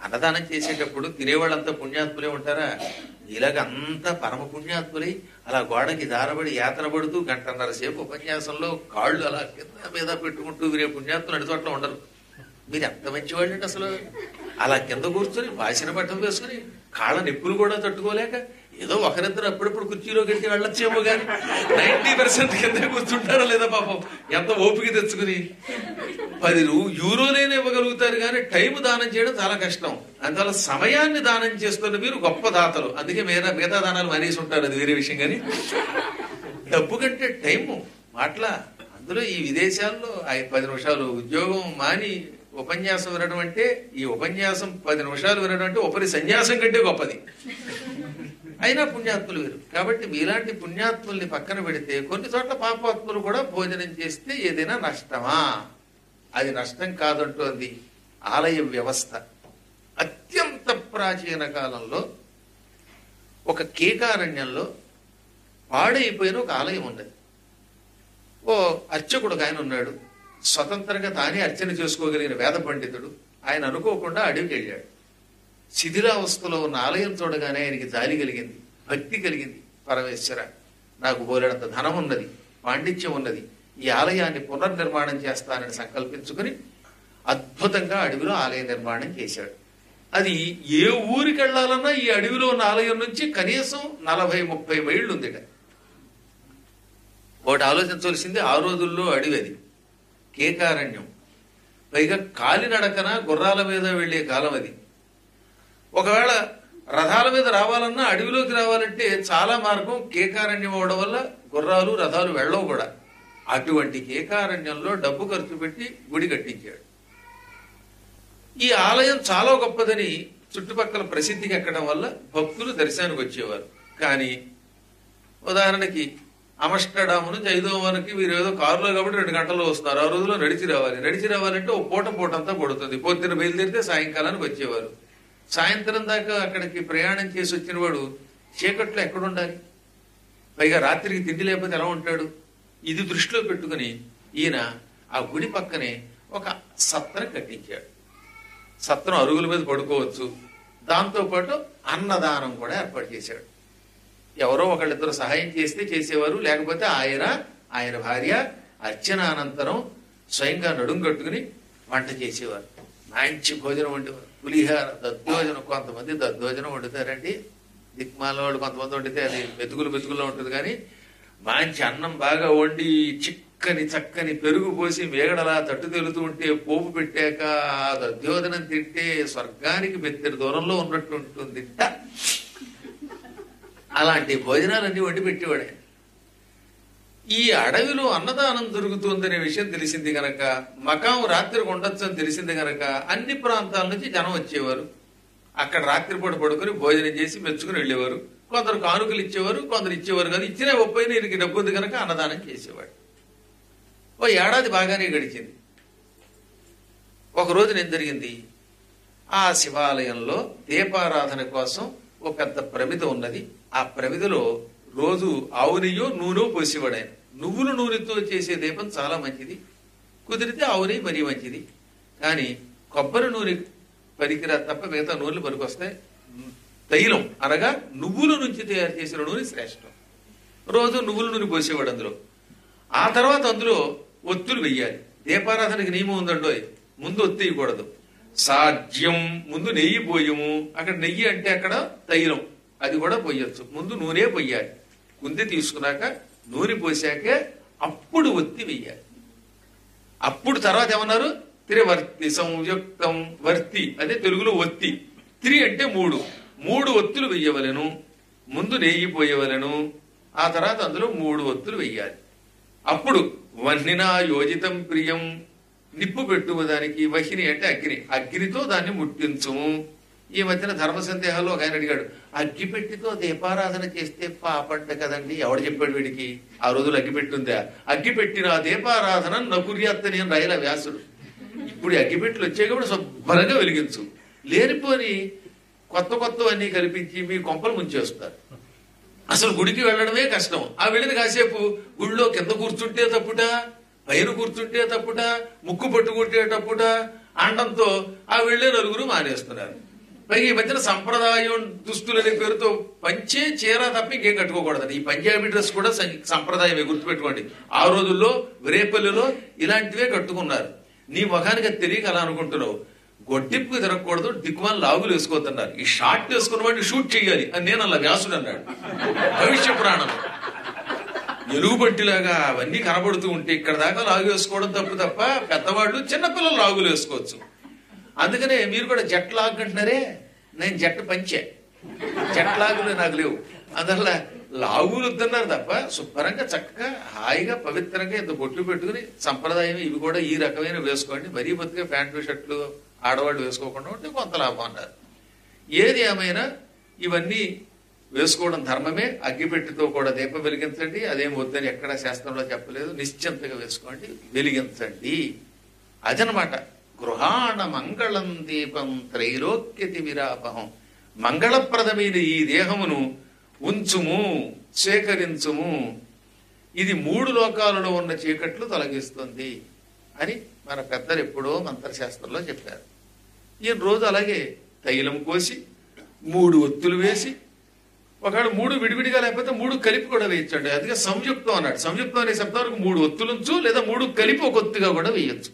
అన్నదానం చేసేటప్పుడు తినేవాళ్ళంతా పుణ్యాత్ములే ఉంటారా ఇలాగ అంతా పరమ పుణ్యాత్ములై అలా గోడకి దారబడి యాతన పడుతూ గంటన్నర సేపు ఉపన్యాసంలో కాళ్ళు అలా కింద మీద పెట్టుకుంటూ వినే పుణ్యాత్ములు అన్ని చోట్ల ఉండరు మీరు ఎంత మంచివాళ్ళండి అసలు అలా కింద కూర్చొని వాసిన బట్టలు వేసుకుని కాళ్ళ నిప్పులు కూడా తట్టుకోలేక ఏదో ఒకరిద్దరు అప్పుడప్పుడు కుర్చీలో కట్టి వెళ్ళొచ్చేమో కానీ నైన్టీ పర్సెంట్ కింద కూర్చుంటారా లేదా పాపం ఎంత ఓపిక తెచ్చుకుని పది రూ- యూరోలేనే ఇవ్వగలుగుతారు కానీ టైం దానం చేయడం చాలా కష్టం అందువల్ల సమయాన్ని దానం చేస్తున్న మీరు గొప్ప దాతలు అందుకే మిగతా మిగతా దానాలు మానేసి ఉంటారు అది వేరే విషయం కానీ డబ్బు కంటే టైము మాటల అందులో ఈ విదేశాల్లో ఐదు పది నిమిషాలు ఉద్యోగం మాని ఉపన్యాసం వినడం అంటే ఈ ఉపన్యాసం పది నిమిషాలు వినడం అంటే ఉపరి సన్యాసం కంటే గొప్పది అయినా పుణ్యాత్ములు వేరు కాబట్టి మీలాంటి పుణ్యాత్ముల్ని పక్కన పెడితే కొన్ని చోట్ల పాపాత్ములు కూడా భోజనం చేస్తే ఏదైనా నష్టమా అది నష్టం కాదంటోంది ఆలయ వ్యవస్థ అత్యంత ప్రాచీన కాలంలో ఒక కేకారణ్యంలో పాడైపోయిన ఒక ఆలయం ఉన్నది ఓ అర్చకుడు ఒక ఆయన ఉన్నాడు స్వతంత్రంగా తానే అర్చన చేసుకోగలిగిన వేద పండితుడు ఆయన అనుకోకుండా అడవికి వెళ్ళాడు శిథిలావస్థలో ఉన్న ఆలయం చూడగానే ఆయనకి జాలి కలిగింది భక్తి కలిగింది పరమేశ్వర నాకు బోలెడంత ధనం ఉన్నది పాండిత్యం ఉన్నది ఈ ఆలయాన్ని పునర్నిర్మాణం చేస్తానని సంకల్పించుకుని అద్భుతంగా అడవిలో ఆలయ నిర్మాణం చేశాడు అది ఏ ఊరికి వెళ్ళాలన్నా ఈ అడవిలో ఉన్న ఆలయం నుంచి కనీసం నలభై ముప్పై మైళ్ళు ఉందిట ఒకటి ఆలోచించవలసింది ఆ రోజుల్లో అడవి అది కేకారణ్యం పైగా కాలినడకన గుర్రాల మీద వెళ్లే కాలం అది ఒకవేళ రథాల మీద రావాలన్నా అడవిలోకి రావాలంటే చాలా మార్గం కేకారణ్యం అవడం వల్ల గుర్రాలు రథాలు వెళ్ళవు కూడా అటువంటి కేకారణ్యంలో డబ్బు ఖర్చు పెట్టి గుడి కట్టించాడు ఈ ఆలయం చాలా గొప్పదని చుట్టుపక్కల ప్రసిద్ధికి ఎక్కడం వల్ల భక్తులు దర్శనానికి వచ్చేవారు కానీ ఉదాహరణకి అమస్టడాము నుంచి ఐదోవనకి వీరు ఏదో కారులో కాబట్టి రెండు గంటల్లో వస్తున్నారు ఆ రోజులో నడిచి రావాలి నడిచి రావాలంటే ఓ పూట పూట అంతా పడుతుంది పొద్దున బయలుదేరితే సాయంకాలానికి వచ్చేవారు సాయంత్రం దాకా అక్కడికి ప్రయాణం చేసి వచ్చిన వాడు చీకట్లో ఎక్కడ ఉండాలి పైగా రాత్రికి తిండి లేకపోతే ఎలా ఉంటాడు ఇది దృష్టిలో పెట్టుకుని ఈయన ఆ గుడి పక్కనే ఒక సత్రం కట్టించాడు సత్రం అరుగుల మీద పడుకోవచ్చు దాంతోపాటు అన్నదానం కూడా ఏర్పాటు చేశాడు ఎవరో ఒకళ్ళిద్దరు సహాయం చేస్తే చేసేవారు లేకపోతే ఆయన ఆయన భార్య అర్చన అనంతరం స్వయంగా నడుం కట్టుకుని వంట చేసేవారు మంచి భోజనం వండేవారు పులిహార దద్దోజనం కొంతమంది దద్దోజనం వండుతారండి దిక్మాల వాళ్ళు కొంతమంది వండితే అది మెతుకులు మెతుకుల్లో ఉంటుంది కానీ మంచి అన్నం బాగా వండి చిక్కని చక్కని పెరుగు పోసి మేగడలా తట్టు తెలుతూ ఉంటే పోపు పెట్టాక ఆ దద్దోజనం తింటే స్వర్గానికి మెత్తడి దూరంలో ఉన్నట్టు ఉంటుంది అలాంటి భోజనాలన్నీ వండి పెట్టేవాడే ఈ అడవిలో అన్నదానం దొరుకుతుందనే విషయం తెలిసింది గనక మకాం రాత్రికి ఉండొచ్చు అని తెలిసింది గనక అన్ని ప్రాంతాల నుంచి జనం వచ్చేవారు అక్కడ రాత్రిపూట పడుకొని భోజనం చేసి మెచ్చుకుని వెళ్ళేవారు కొందరు కానుకలు ఇచ్చేవారు కొందరు ఇచ్చేవారు కాదు ఇచ్చినా ఒప్పైన ఈయనకి డబ్బు ఉంది కనుక అన్నదానం చేసేవాడు ఓ ఏడాది బాగానే గడిచింది ఒక రోజున ఏం జరిగింది ఆ శివాలయంలో దీపారాధన కోసం ఒక పెద్ద ప్రమిద ఉన్నది ఆ ప్రమిదలో రోజు ఆవు నెయ్యో నూనె పోసేవాడు ఆయన నువ్వుల నూనెతో చేసే దీపం చాలా మంచిది కుదిరితే ఆవు నెయ్యి మరీ మంచిది కానీ కొబ్బరి నూనె పనికిరా తప్ప మిగతా నూనెలు పనికొస్తాయి తైలం అనగా నువ్వుల నుంచి తయారు చేసిన నూనె శ్రేష్టం రోజు నువ్వుల నూనె పోసేవాడు అందులో ఆ తర్వాత అందులో ఒత్తులు వెయ్యాలి దీపారాధనకి నియమం ఉందండోయ్ ముందు ఒత్తి వేయకూడదు సాధ్యం ముందు నెయ్యి పోయము అక్కడ నెయ్యి అంటే అక్కడ తైలం అది కూడా పోయొచ్చు ముందు నూనె పొయ్యాలి కుంది తీసుకున్నాక నూనె పోసాకే అప్పుడు ఒత్తి వెయ్యాలి అప్పుడు తర్వాత ఏమన్నారు త్రివర్తి సంయుక్తం వర్తి అదే తెలుగులో ఒత్తి త్రి అంటే మూడు మూడు ఒత్తులు వెయ్యవలెను ముందు నెయ్యి పోయవలెను ఆ తర్వాత అందులో మూడు ఒత్తులు వెయ్యాలి అప్పుడు వహ్నినా యోజితం ప్రియం నిప్పు పెట్టుము దానికి వహిని అంటే అగ్ని అగ్నితో దాన్ని ముట్టించుము ఈ మధ్యన ధర్మ సందేహాల్లో ఒక ఆయన అడిగాడు అగ్గిపెట్టితో దీపారాధన చేస్తే పాపంట కదండి ఎవడు చెప్పాడు వీడికి ఆ రోజులు అగ్గిపెట్టి ఉందా అగ్గిపెట్టిన ఆ దీపారాధన నకుర్యాత్తని అని రాయల వ్యాసుడు ఇప్పుడు ఈ అగ్గిపెట్టెలు వచ్చాయి కాబట్టి శుభ్రంగా వెలిగించు లేనిపోని కొత్త కొత్తవన్నీ కల్పించి మీ కొంపలు ముంచేస్తారు అసలు గుడికి వెళ్ళడమే కష్టం ఆ వెళ్ళిన కాసేపు గుడిలో కింద కూర్చుంటే తప్పుట పైన కూర్చుంటే తప్పుట ముక్కు పట్టుకుంటే తప్పుట అండంతో ఆ వెళ్ళే నలుగురు మానేస్తున్నారు పైగా ఈ మధ్యన సంప్రదాయం దుస్తులు అనే పేరుతో పంచే చీర తప్ప ఇంకేం కట్టుకోకూడదు ఈ పంజాబీ డ్రెస్ కూడా సం- సంప్రదాయమే గుర్తుపెట్టుకోండి ఆ రోజుల్లో రేపల్లిలో ఇలాంటివే కట్టుకున్నారు నీ ముఖానికి అది తెలియక అలా అనుకుంటున్నావు గొడ్డిప్పు తిరగకూడదు దిక్కుమాల లాగులు వేసుకోతున్నారు ఈ షార్ట్ వేసుకున్న వాడిని షూట్ చేయాలి అని నేను అలా వ్యాసుడు అన్నాడు భవిష్య పురాణం ఎలుగుబట్టిలాగా అవన్నీ కనబడుతూ ఉంటే ఇక్కడ దాకా లాగు వేసుకోవడం తప్పు తప్ప పెద్దవాళ్ళు చిన్నపిల్లలు లాగులు వేసుకోవచ్చు అందుకనే మీరు కూడా జట్ లాగ్ అంటున్నారే నేను జట్ పంచే జట్ లాగులు నాకు లేవు అందువల్ల లాగులు వద్దన్నారు తప్ప శుభ్రంగా చక్కగా హాయిగా పవిత్రంగా ఇంత బొట్లు పెట్టుకుని సంప్రదాయం ఇవి కూడా ఈ రకమైన వేసుకోండి మరీ బతిగా ప్యాంటు షర్ట్లు ఆడవాళ్ళు వేసుకోకుండా ఉంటే కొంత లాభం అన్నారు ఏది ఏమైనా ఇవన్నీ వేసుకోవడం ధర్మమే అగ్గిపెట్టితో కూడా దీపం వెలిగించండి అదేం వద్దని ఎక్కడ శాస్త్రంలో చెప్పలేదు నిశ్చింతగా వేసుకోండి వెలిగించండి అదనమాట గృహాణ మంగళం దీపం త్రైలోక్యతి విరాపహం మంగళప్రదమైన ఈ దేహమును ఉంచుము స్వీకరించుము ఇది మూడు లోకాలలో ఉన్న చీకట్లు తొలగిస్తుంది అని మన పెద్దలు ఎప్పుడో మంత్రశాస్త్రంలో చెప్పారు ఈయన రోజు అలాగే తైలం కోసి మూడు ఒత్తులు వేసి ఒకవేళ మూడు విడివిడిగా లేకపోతే మూడు కలిపి కూడా వేయచ్చండి అందుకే సంయుక్తం అన్నాడు సంయుక్తం అనే శబ్దానికి మూడు ఒత్తులుంచు లేదా మూడు కలిపి ఒక ఒత్తుగా కూడా వేయచ్చు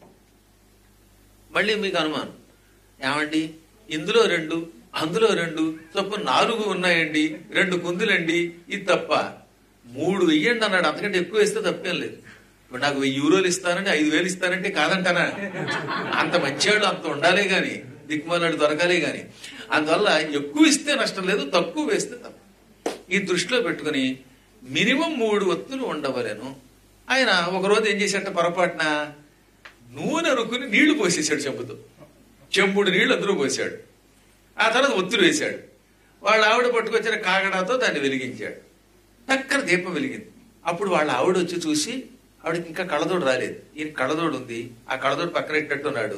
మళ్ళీ మీకు అనుమానం ఏమండి ఇందులో రెండు అందులో రెండు తప్ప నాలుగు ఉన్నాయండి రెండు కుందులండి ఇది తప్ప మూడు వెయ్యండి అన్నాడు అంతకంటే ఎక్కువ వేస్తే తప్పేం లేదు ఇప్పుడు నాకు వెయ్యి యూరోలు ఇస్తానంటే ఐదు వేలు ఇస్తానంటే కాదంటానా అంత మంచివాడు అంత ఉండాలే గాని దిక్కుమాలాడు దొరకాలే గాని అందువల్ల ఎక్కువ ఇస్తే నష్టం లేదు తక్కువ వేస్తే తప్ప ఈ దృష్టిలో పెట్టుకుని మినిమం మూడు ఒత్తులు ఉండవలేను ఆయన ఒకరోజు ఏం చేశాట పొరపాటున నూనె అనుకుని నీళ్లు పోసేసాడు చెంబుతో చెంబుడు నీళ్లు అందులో పోసాడు ఆ తర్వాత ఒత్తులు వేశాడు వాళ్ళ ఆవిడ పట్టుకొచ్చిన కాగడాతో దాన్ని వెలిగించాడు టక్కన దీపం వెలిగింది అప్పుడు వాళ్ళ ఆవిడ వచ్చి చూసి ఆవిడకి ఇంకా కళ్ళదోడు రాలేదు ఈయన కళ్ళదోడు ఉంది ఆ కళ్ళదోడు పక్కన ఇట్టట్టున్నాడు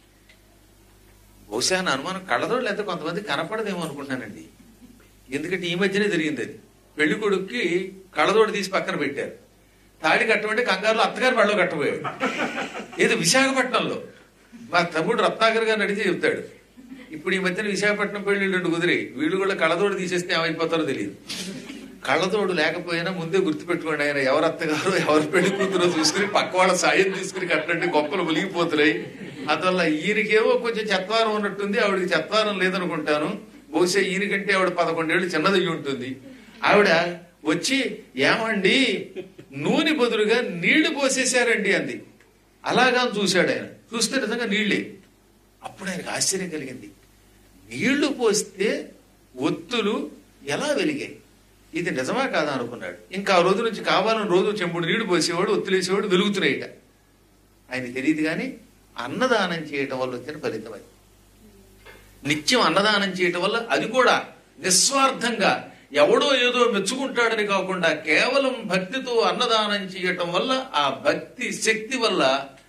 బహుశా నా అనుమానం కళ్ళదోడు లేకపోతే కొంతమంది కనపడదేమో అనుకుంటానండి ఎందుకంటే ఈ మధ్యనే జరిగింది అది పెళ్లి కొడుక్కి కళ్ళదోడు తీసి పక్కన పెట్టారు తాడి కట్టమంటే కంగారులో అత్తగారు మెడలో కట్టబోయాడు ఏదో విశాఖపట్నంలో మా తమ్ముడు రత్నాకర్ గారు అడిగితే చెప్తాడు ఇప్పుడు ఈ మధ్యన విశాఖపట్నం పెళ్లి రెండు కుదిరి వీళ్ళు కూడా కళ్ళతోడు తీసేస్తే ఏమైపోతారో తెలియదు కళ్ళతోడు లేకపోయినా ముందే గుర్తుపెట్టుకోండి ఆయన ఎవరు అత్తగారు ఎవరు పెళ్లి కూతురో చూసుకుని పక్క వాళ్ళ సాయం తీసుకుని కట్టండి గొప్పలు మునిగిపోతున్నాయి అందువల్ల ఈయనకేమో కొంచెం చెత్వారం ఉన్నట్టుంది ఆవిడకి చెత్వారం లేదనుకుంటాను బహుశా ఈయనకంటే ఆవిడ పదకొండేళ్ళు చిన్నదయ్యి ఉంటుంది ఆవిడ వచ్చి ఏమండి నూనె బదులుగా నీళ్లు పోసేశారండి అంది అలాగా అని చూశాడు ఆయన చూస్తే నిజంగా నీళ్ళే అప్పుడు ఆయనకు ఆశ్చర్యం కలిగింది నీళ్లు పోస్తే ఒత్తులు ఎలా వెలిగాయి ఇది నిజమా కాదా అనుకున్నాడు ఇంకా ఆ రోజు నుంచి కావాలని రోజు చెంబుడు నీళ్లు పోసేవాడు ఒత్తులేసేవాడు వెలుగుతున్నాయిట ఆయన తెలియదు కానీ అన్నదానం చేయటం వల్ల వచ్చిన ఫలితం అది నిత్యం అన్నదానం చేయటం వల్ల అది కూడా నిస్వార్థంగా ఎవడో ఏదో మెచ్చుకుంటాడని కాకుండా కేవలం భక్తితో అన్నదానం చేయటం వల్ల ఆ భక్తి శక్తి వల్ల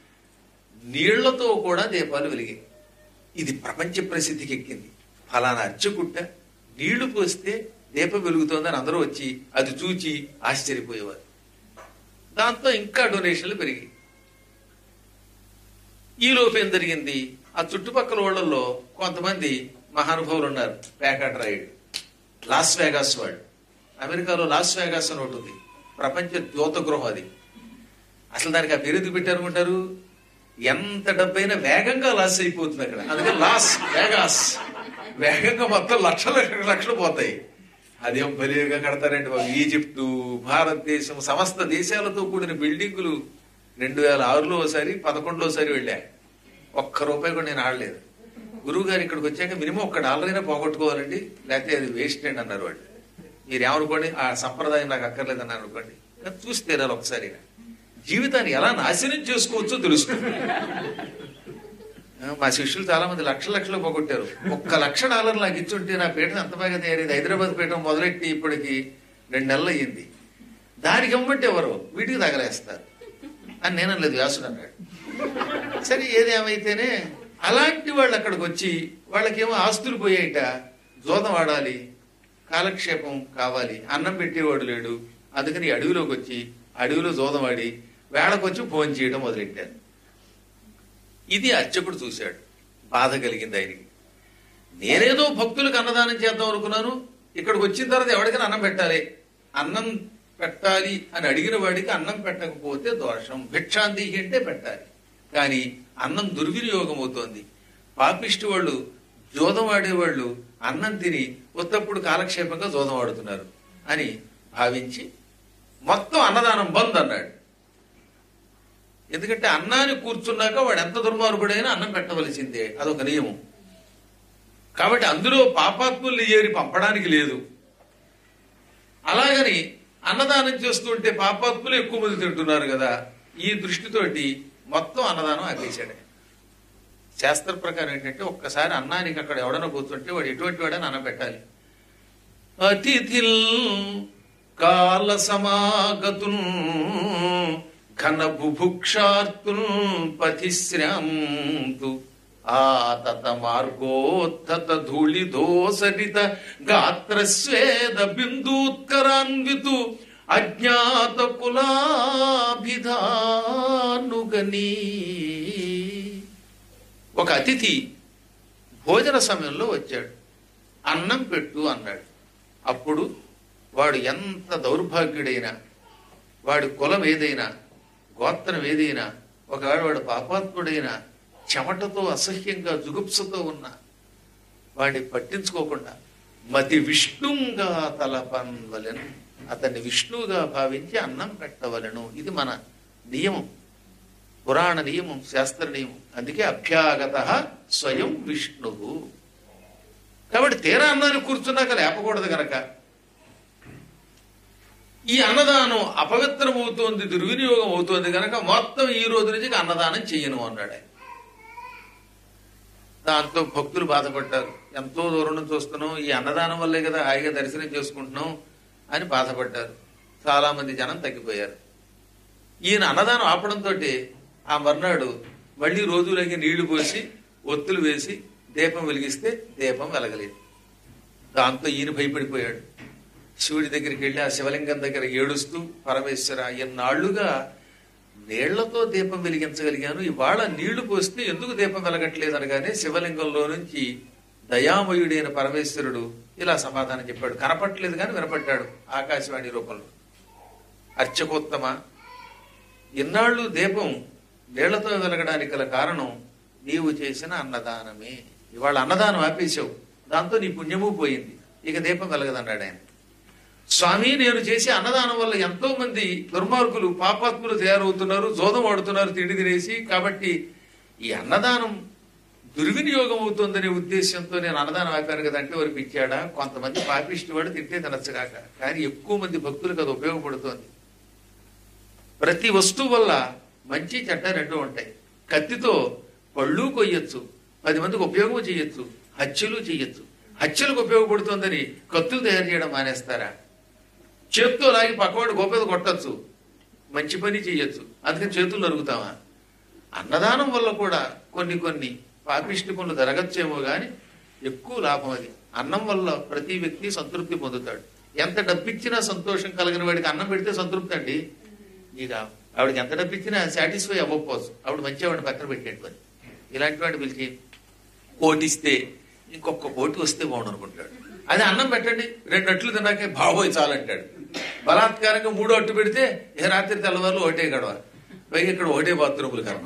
నీళ్లతో కూడా దీపాలు వెలిగాయి ఇది ప్రపంచ ప్రసిద్ధికి ఎక్కింది ఫలానా అర్చకుట్ట నీళ్లు పోస్తే దీపం వెలుగుతోందని అందరూ వచ్చి అది చూచి ఆశ్చర్యపోయేవారు దాంతో ఇంకా డొనేషన్లు పెరిగాయి ఈ లోపు ఏం జరిగింది ఆ చుట్టుపక్కల ఊళ్ళల్లో కొంతమంది మహానుభావులు ఉన్నారు ప్యాకాట్ రాయుడు లాస్ వేగాస్ వాళ్ళు అమెరికాలో లాస్ వేగాస్ అని ఒకటి ఉంది ప్రపంచ జ్యోత గృహం అది అసలు దానికి ఆ పేరు ఎందుకు పెట్టారనుకుంటారు ఎంత డబ్బైనా వేగంగా లాస్ అయిపోతుంది అక్కడ అందుకే లాస్ వేగాస్ వేగంగా మొత్తం లక్షల లక్షలు పోతాయి అదేం బలిగా కడతారండి బాబు ఈజిప్టు భారతదేశం సమస్త దేశాలతో కూడిన బిల్డింగులు రెండు వేల ఆరులో ఒకసారి పదకొండులో ఒకసారి వెళ్ళా ఒక్క రూపాయి కూడా నేను ఆడలేదు గురువు గారు ఇక్కడికి వచ్చాక మినిమం ఒక్క డాలర్ అయినా పోగొట్టుకోవాలండి లేకపోతే అది వేస్ట్ అండి అన్నారు వాళ్ళు మీరు ఏమనుకోండి ఆ సంప్రదాయం నాకు అక్కర్లేదు అన్నారు అనుకోండి కానీ చూసి తీరాలి ఒకసారి జీవితాన్ని ఎలా నాశనం చేసుకోవచ్చో తెలుస్తుంది ఆ, మా శిష్యులు చాలా మంది లక్షల లక్షలు పోగొట్టారు ఒక్క లక్ష డాలర్ నాకు ఇచ్చుంటే నా పీఠం ఎంత బాగా తయారైంది హైదరాబాద్ పీఠం మొదలెట్టి ఇప్పటికి రెండు నెలలు అయ్యింది దానికి ఇవ్వమంటే ఎవరు వీటికి తగలేస్తారు అని నేను అనలేదు వ్యాసుడు అన్నాడు సరే ఏదేమైతేనే అలాంటి వాళ్ళు అక్కడికి వచ్చి వాళ్ళకేమో ఆస్తులు పోయాయిట జోదం ఆడాలి కాలక్షేపం కావాలి అన్నం పెట్టేవాడు లేడు అందుకని ఈ అడవిలోకి వచ్చి అడవిలో జోదం ఆడి వేళకొచ్చి ఫోన్ చేయడం మొదలెట్టారు ఇది అర్చకుడు చూశాడు బాధ కలిగింది ఆయనకి నేనేదో భక్తులకు అన్నదానం చేద్దాం అనుకున్నాను ఇక్కడికి వచ్చిన తర్వాత ఎవరికైనా అన్నం పెట్టాలి అన్నం పెట్టాలి అని అడిగిన వాడికి అన్నం పెట్టకపోతే దోషం భిక్షాంతి అంటే పెట్టాలి కానీ అన్నం దుర్వినియోగం అవుతోంది పాపిష్టి వాళ్ళు జోదం ఆడేవాళ్ళు అన్నం తిని ఉత్తప్పుడు కాలక్షేపంగా జోదం ఆడుతున్నారు అని భావించి మొత్తం అన్నదానం బంద్ అన్నాడు ఎందుకంటే అన్నాన్ని కూర్చున్నాక వాడు ఎంత దుర్మార్గుడైనా అన్నం పెట్టవలసిందే అదొక నియమం కాబట్టి అందులో పాపాత్ముల్ని ఏరి పంపడానికి లేదు అలాగని అన్నదానం చేస్తుంటే పాపాత్ములు ఎక్కువ మంది తింటున్నారు కదా ఈ దృష్టితోటి మొత్తం అన్నదానం ఆపేశాడు శాస్త్ర ప్రకారం ఏంటంటే ఒక్కసారి అన్నానికి అక్కడ ఎవడన్నా కూర్చుంటే వాడు ఎటువంటి వాడని అన్నం పెట్టాలి అతిథిల్ కాల సమాగతున్ ఘన బుభుక్షార్తున్ పతిశ్రాంతు ఆతత మార్గోత్తత ధూళి దోసరిత గాత్ర స్వేద బిందూత్కరాన్వితు అజ్ఞాత కులాభిధానుగనీ ఒక అతిథి భోజన సమయంలో వచ్చాడు అన్నం పెట్టు అన్నాడు అప్పుడు వాడు ఎంత దౌర్భాగ్యుడైనా వాడి కులం ఏదైనా గోత్రం ఏదైనా ఒకవేళ వాడు పాపాత్ముడైనా చెమటతో అసహ్యంగా జుగుప్సతో ఉన్న వాడిని పట్టించుకోకుండా మతి విష్ణుంగా తలపన్వలెను అతన్ని విష్ణువుగా భావించి అన్నం పెట్టవలను ఇది మన నియమం పురాణ నియమం శాస్త్ర నియమం అందుకే అభ్యాగత స్వయం విష్ణువు కాబట్టి తీరా అన్నాన్ని కూర్చున్నాక లేపకూడదు గనక ఈ అన్నదానం అపవిత్రమవుతోంది దుర్వినియోగం అవుతోంది కనుక మొత్తం ఈ రోజు నుంచి ఇక అన్నదానం చెయ్యను అన్నాడు ఆయన దాంతో భక్తులు బాధపడ్డారు ఎంతో దూరం నుంచి వస్తున్నాం ఈ అన్నదానం వల్లే కదా హాయిగా దర్శనం చేసుకుంటున్నాం అని బాధపడ్డారు చాలా మంది జనం తగ్గిపోయారు ఈయన అన్నదానం ఆపడంతో ఆ మర్నాడు మళ్ళీ రోజులకి నీళ్లు పోసి ఒత్తులు వేసి దీపం వెలిగిస్తే దీపం వెలగలేదు దాంతో ఈయన భయపడిపోయాడు శివుడి దగ్గరికి వెళ్ళి ఆ శివలింగం దగ్గర ఏడుస్తూ పరమేశ్వర ఎన్నాళ్లుగా నీళ్లతో దీపం వెలిగించగలిగాను ఇవాళ నీళ్లు పోస్తే ఎందుకు దీపం వెలగట్లేదు అనగానే శివలింగంలో నుంచి దయామయుడైన పరమేశ్వరుడు ఇలా సమాధానం చెప్పాడు కనపట్లేదు కానీ వినపడ్డాడు ఆకాశవాణి రూపంలో అర్చకోత్తమ ఇన్నాళ్ళు దీపం నీళ్లతో వెలగడానికి గల కారణం నీవు చేసిన అన్నదానమే ఇవాళ అన్నదానం ఆపేశావు దాంతో నీ పుణ్యము పోయింది ఇక దీపం వెలగదన్నాడు ఆయన స్వామి నేను చేసే అన్నదానం వల్ల ఎంతో మంది దుర్మార్గులు పాపాత్ములు తయారవుతున్నారు జోదం ఆడుతున్నారు తిండి తినేసి కాబట్టి ఈ అన్నదానం దుర్వినియోగం అవుతుందనే ఉద్దేశంతో నేను అన్నదానం ఆపాను కదా అంటే వారికి ఇచ్చాడా కొంతమంది పాపిష్టి వాడు తింటే తినచ్చుగాక కానీ ఎక్కువ మంది భక్తులకు అది ఉపయోగపడుతోంది ప్రతి వస్తువు వల్ల మంచి చెడ్డ రెండు ఉంటాయి కత్తితో పళ్ళు కొయ్యొచ్చు పది మందికి ఉపయోగం చేయొచ్చు హత్యలు చేయొచ్చు హత్యలకు ఉపయోగపడుతుందని కత్తులు తయారు చేయడం మానేస్తారా చేత్తో లాగి పక్కవాడు గోపేద కొట్టచ్చు మంచి పని చేయొచ్చు అందుకని చేతులు నరుగుతామా అన్నదానం వల్ల కూడా కొన్ని కొన్ని పాపిష్టి పనులు జరగచ్చేమో గాని ఎక్కువ లాభం అది అన్నం వల్ల ప్రతి వ్యక్తి సంతృప్తి పొందుతాడు ఎంత డబ్బిచ్చినా సంతోషం కలిగిన వాడికి అన్నం పెడితే సంతృప్తి అండి ఇక ఆవిడకి ఎంత డబ్బిచ్చినా సాటిస్ఫై అవ్వకపోవచ్చు ఆవిడ మంచి ఆవిడ పక్కన పెట్టేటువంటి ఇలాంటి వాడిని పిలిచి కోటిస్తే ఇంకొక కోటి వస్తే బాగుండు అనుకుంటాడు అదే అన్నం పెట్టండి రెండు అట్లు తిన్నాకే బాబోయ్ చాలంటాడు బలాత్కారంగా మూడో అట్టు పెడితే ఏ రాత్రి తెల్లవారు ఒకటే గడవ పైగా ఇక్కడ ఒకటే బాత్రూములు కర్మ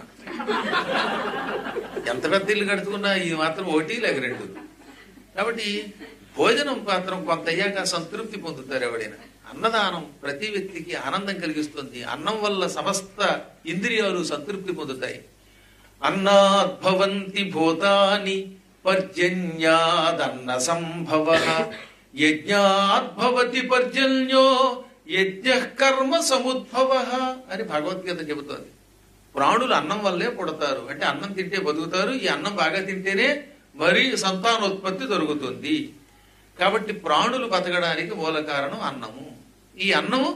ఎంత పెద్ద ఇల్లు కడుతున్నా ఇది మాత్రం ఒకటి లేక రెండు కాబట్టి భోజనం మాత్రం కొంత అయ్యాక సంతృప్తి పొందుతారు ఎవడైనా అన్నదానం ప్రతి వ్యక్తికి ఆనందం కలిగిస్తుంది అన్నం వల్ల సమస్త ఇంద్రియాలు సంతృప్తి పొందుతాయి అన్నాద్భవంతి భూతాని పర్జన్యాదన్న సంభవ యజ్ఞాద్భవతి పర్జన్యో యజ్ఞ కర్మ సముద్భవ అని భగవద్గీత చెబుతోంది ప్రాణులు అన్నం వల్లే పుడతారు అంటే అన్నం తింటే బతుకుతారు ఈ అన్నం బాగా తింటేనే మరి సంతానోత్పత్తి జరుగుతుంది కాబట్టి ప్రాణులు బతకడానికి మూల కారణం అన్నము ఈ అన్నము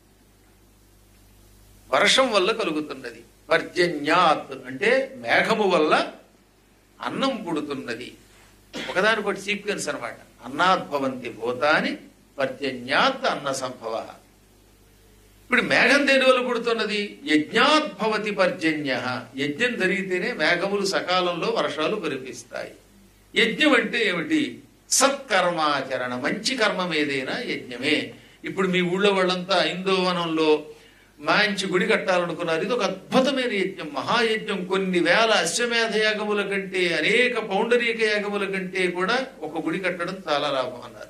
వర్షం వల్ల కలుగుతున్నది పర్జన్యాత్ అంటే మేఘము వల్ల అన్నం పుడుతున్నది ఒకదానికొకటి సీక్వెన్స్ అనమాట అన్నాద్భవంతి భూతాని పర్జన్యాత్ అన్న సంభవ ఇప్పుడు మేఘం దేని వల్ల పుడుతున్నది యజ్ఞాద్భవతి పర్జన్య యజ్ఞం జరిగితేనే మేఘములు సకాలంలో వర్షాలు కురిపిస్తాయి యజ్ఞం అంటే ఏమిటి సత్కర్మాచరణ మంచి కర్మం ఏదైనా యజ్ఞమే ఇప్పుడు మీ ఊళ్ళో వాళ్ళంతా ఇందోవనంలో మంచి గుడి కట్టాలనుకున్నారు ఇది ఒక అద్భుతమైన యజ్ఞం మహాయజ్ఞం కొన్ని వేల అశ్వమేధ యాగముల కంటే అనేక పౌండరీక యాగముల కంటే కూడా ఒక గుడి కట్టడం చాలా లాభం అన్నారు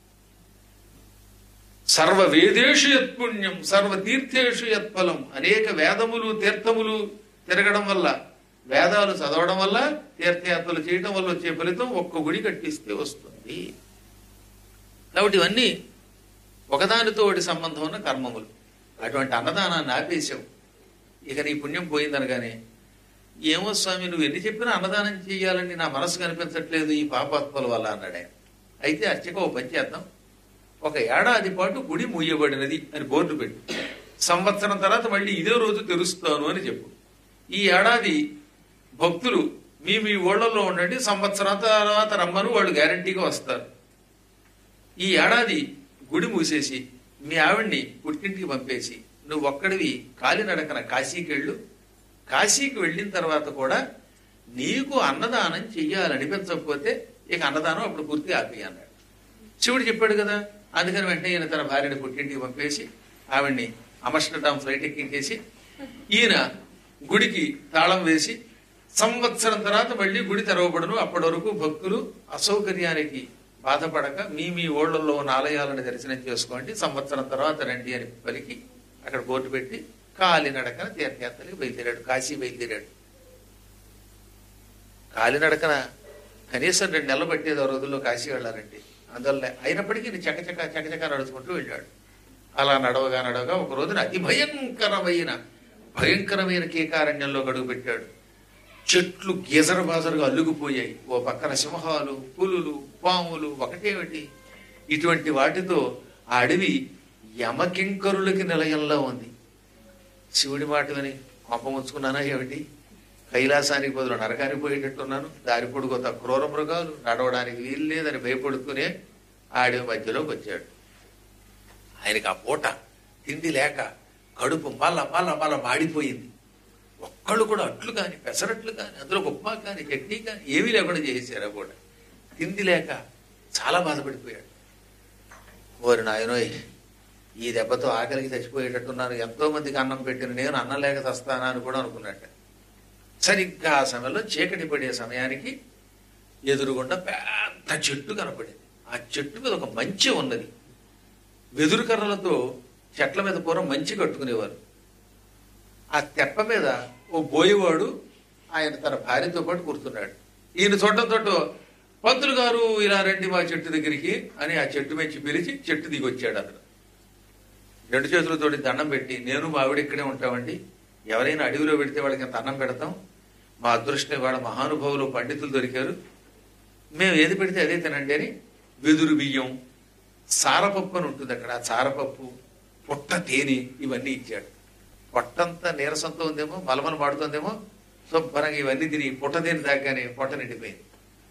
సర్వ వేదేషు యత్పుణ్యం సర్వ తీర్థేషు యత్ఫలం అనేక వేదములు తీర్థములు తిరగడం వల్ల వేదాలు చదవడం వల్ల తీర్థయాత్రలు చేయడం వల్ల వచ్చే ఫలితం ఒక్క గుడి కట్టిస్తే వస్తుంది కాబట్టి ఇవన్నీ ఒకదానితో ఒకటి సంబంధం ఉన్న కర్మములు అటువంటి అన్నదానాన్ని ఆపేశావు ఇక నీ పుణ్యం పోయిందనగానే ఏమో స్వామి నువ్వు ఎన్ని చెప్పినా అన్నదానం చేయాలని నా మనసు కనిపించట్లేదు ఈ పాపాత్మల వల్ల అన్నాడు ఆయన అయితే అర్చక ఓ పని చేద్దాం ఒక ఏడాది పాటు గుడి మూయబడినది అని బోర్డు పెట్టు సంవత్సరం తర్వాత మళ్ళీ ఇదే రోజు తెరుస్తాను అని చెప్పు ఈ ఏడాది భక్తులు మీ మీ ఊళ్ళల్లో ఉండండి సంవత్సరం తర్వాత రమ్మను వాళ్ళు గ్యారంటీగా వస్తారు ఈ ఏడాది గుడి మూసేసి మీ ఆవిడ్ని పుట్టింటికి పంపేసి నువ్వు ఒక్కడివి కాలినడకన కాశీకి వెళ్ళు కాశీకి వెళ్ళిన తర్వాత కూడా నీకు అన్నదానం చెయ్యాలనిపించకపోతే ఇక అన్నదానం అప్పుడు పూర్తిగా ఆపి అన్నాడు శివుడు చెప్పాడు కదా అందుకని వెంటనే ఈయన తన భార్యని పుట్టింటికి పంపేసి ఆవిడ్ని అమర్షటాం ఫ్లైట్ ఎక్కించేసి ఈయన గుడికి తాళం వేసి సంవత్సరం తర్వాత మళ్ళీ గుడి తెరవబడును అప్పటి వరకు భక్తులు అసౌకర్యానికి బాధపడక మీ మీ ఓళ్లలో ఉన్న ఆలయాలను దర్శనం చేసుకోండి సంవత్సరం తర్వాత రండి అని పలికి అక్కడ బోర్డు పెట్టి కాలినడకన తీర్థయాత్రలకు బయలుదేరాడు కాశీ బయలుదేరాడు కాలినడకన కనీసం రెండు నెలలు పట్టేది ఆ రోజుల్లో కాశీ వెళ్ళారండి అందువల్ల అయినప్పటికీ ఈయన చకచక చకచక నడుచుకుంటూ వెళ్ళాడు అలా నడవగా నడవగా ఒక రోజున అతి భయంకరమైన భయంకరమైన కీకారణ్యంలో గడుగు పెట్టాడు చెట్లు గీజర బాజరుగా అల్లుకుపోయాయి ఓ పక్కన సింహాలు పులులు పాములు ఒకటేమిటి ఇటువంటి వాటితో ఆ అడవి యమకింకరులకి నిలయంలో ఉంది శివుడి మాట విని కొంప ముంచుకున్నానా ఏమిటి కైలాసానికి బదులు నరకానికి పోయేటట్టున్నాను దారి పొడుగొత్త క్రూర మృగాలు నడవడానికి వీలు లేదని భయపడుతూనే ఆ అడవి మధ్యలోకి వచ్చాడు ఆయనకి ఆ పూట తిండి లేక కడుపు మళ్ళా మళ్ళా మళ్ళా మాడిపోయింది ఒక్కళ్ళు కూడా అట్లు కానీ పెసరట్లు కానీ అందులో ఉప్మా కానీ చట్నీ కానీ ఏమీ లేకుండా చేసేసారు ఆ పూట తిండి లేక చాలా బాధపడిపోయాడు ఓరి నాయనోయ్ ఈ దెబ్బతో ఆకలికి చచ్చిపోయేటట్టున్నాను ఎంతో మందికి అన్నం పెట్టిన నేను అన్నం లేక చస్తానా అని కూడా అనుకున్నట్ట సరిగ్గా ఆ సమయంలో చీకటి పడే సమయానికి ఎదురుగుండా పెద్ద చెట్టు కనపడింది ఆ చెట్టు మీద ఒక మంచి ఉన్నది వెదురు కర్రలతో చెట్ల మీద పూర్వం మంచి కట్టుకునేవారు ఆ తెప్ప మీద ఓ బోయేవాడు ఆయన తన భార్యతో పాటు కూర్చున్నాడు ఈయన చూడటంతో పంతులు గారు ఇలా రండి మా చెట్టు దగ్గరికి అని ఆ చెట్టు మంచి పిలిచి చెట్టు దిగి వచ్చాడు అతను రెండు చేతులతోటి దండం పెట్టి నేను మా ఆవిడ ఇక్కడే ఉంటామండి ఎవరైనా అడవిలో పెడితే వాళ్ళకి అంత అన్నం పెడతాం మా అదృష్టం వాళ్ళ మహానుభావులు పండితులు దొరికారు మేము ఏది పెడితే అదే తినండి అని వెదురు బియ్యం సారపప్పు అని ఉంటుంది అక్కడ ఆ సారపప్పు పొట్ట తేనె ఇవన్నీ ఇచ్చాడు పొట్టంతా నీరసంతో ఉందేమో మలమల మాడుతుందేమో శుభ్రంగా ఇవన్నీ తిని పొట్ట తేనె దాకానే పొట్ట నిండిపోయింది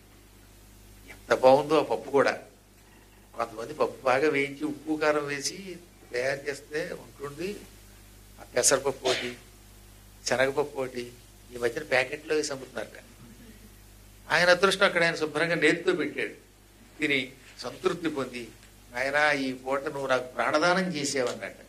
ఎంత బాగుందో ఆ పప్పు కూడా కొంతమంది పప్పు బాగా వేయించి ఉప్పు కారం వేసి తయారు చేస్తే ఉంటుంది ఆ పెసరపప్పు ఒకటి శనగపప్పు ఒకటి ఈ మధ్యన ప్యాకెట్లో వేసి అమ్ముతున్నారు ఆయన అదృష్టం అక్కడ ఆయన శుభ్రంగా నేతితో పెట్టాడు తిని సంతృప్తి పొంది ఆయన ఈ పూట నువ్వు నాకు ప్రాణదానం చేసేవన్నట్ట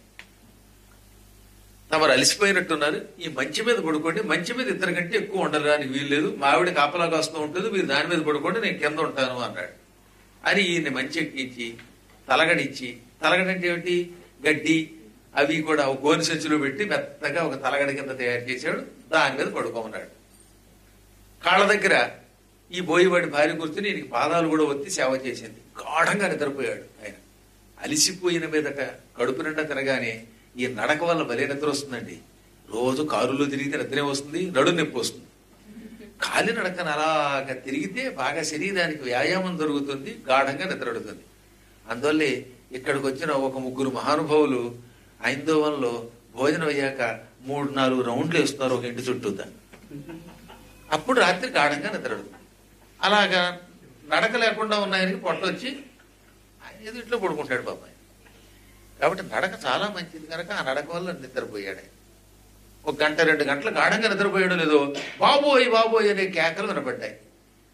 తమరు అలసిపోయినట్టున్నారు ఈ మంచి మీద పడుకోండి మంచి మీద ఇద్దరు కంటే ఎక్కువ ఉండడానికి వీలు లేదు మా ఆవిడ కాపలా కాస్తూ ఉంటుంది మీరు దాని మీద పడుకోండి నేను కింద ఉంటాను అన్నాడు అని ఈయన మంచి ఎక్కించి తలగడిచ్చి తలగడ అంటే ఏమిటి గడ్డి అవి కూడా ఒక గోని సంచిలో పెట్టి మెత్తగా ఒక తలగడ కింద తయారు చేశాడు దాని మీద పడుకోమన్నాడు కాళ్ళ దగ్గర ఈ బోయివాడి భార్య కూర్చుని ఈయనకి పాదాలు కూడా ఒత్తి సేవ చేసింది గాఢంగా నిద్రపోయాడు ఆయన అలిసిపోయిన మీదట కడుపు నిండా తినగానే ఈ నడక వల్ల భలే నిద్ర వస్తుందండి రోజు కారులో తిరిగితే నిద్రే వస్తుంది నడు నొప్పి వస్తుంది కాలి నడకన అలాగ తిరిగితే బాగా శరీరానికి వ్యాయామం దొరుకుతుంది గాఢంగా నిద్రడుతుంది అందువల్లే ఇక్కడికి వచ్చిన ఒక ముగ్గురు మహానుభావులు ఐందోవన్లో భోజనం అయ్యాక మూడు నాలుగు రౌండ్లు వేస్తున్నారు ఒక ఇంటి చుట్టూతా అప్పుడు రాత్రి గాఢంగా నిద్రడుతుంది అలాగా నడక లేకుండా ఉన్న ఆయనకి పొట్ట వచ్చి ఆయన ఏదో ఇంట్లో పడుకుంటాడు బాబాయ్ కాబట్టి నడక చాలా మంచిది కనుక ఆ నడక వల్ల నిద్రపోయాడు ఆయన. ఒక గంట రెండు గంటలు గాఢంగా నిద్రపోయాడో లేదో బాబోయ్ బాబోయ్ అనే కేకలు వినపడ్డాయి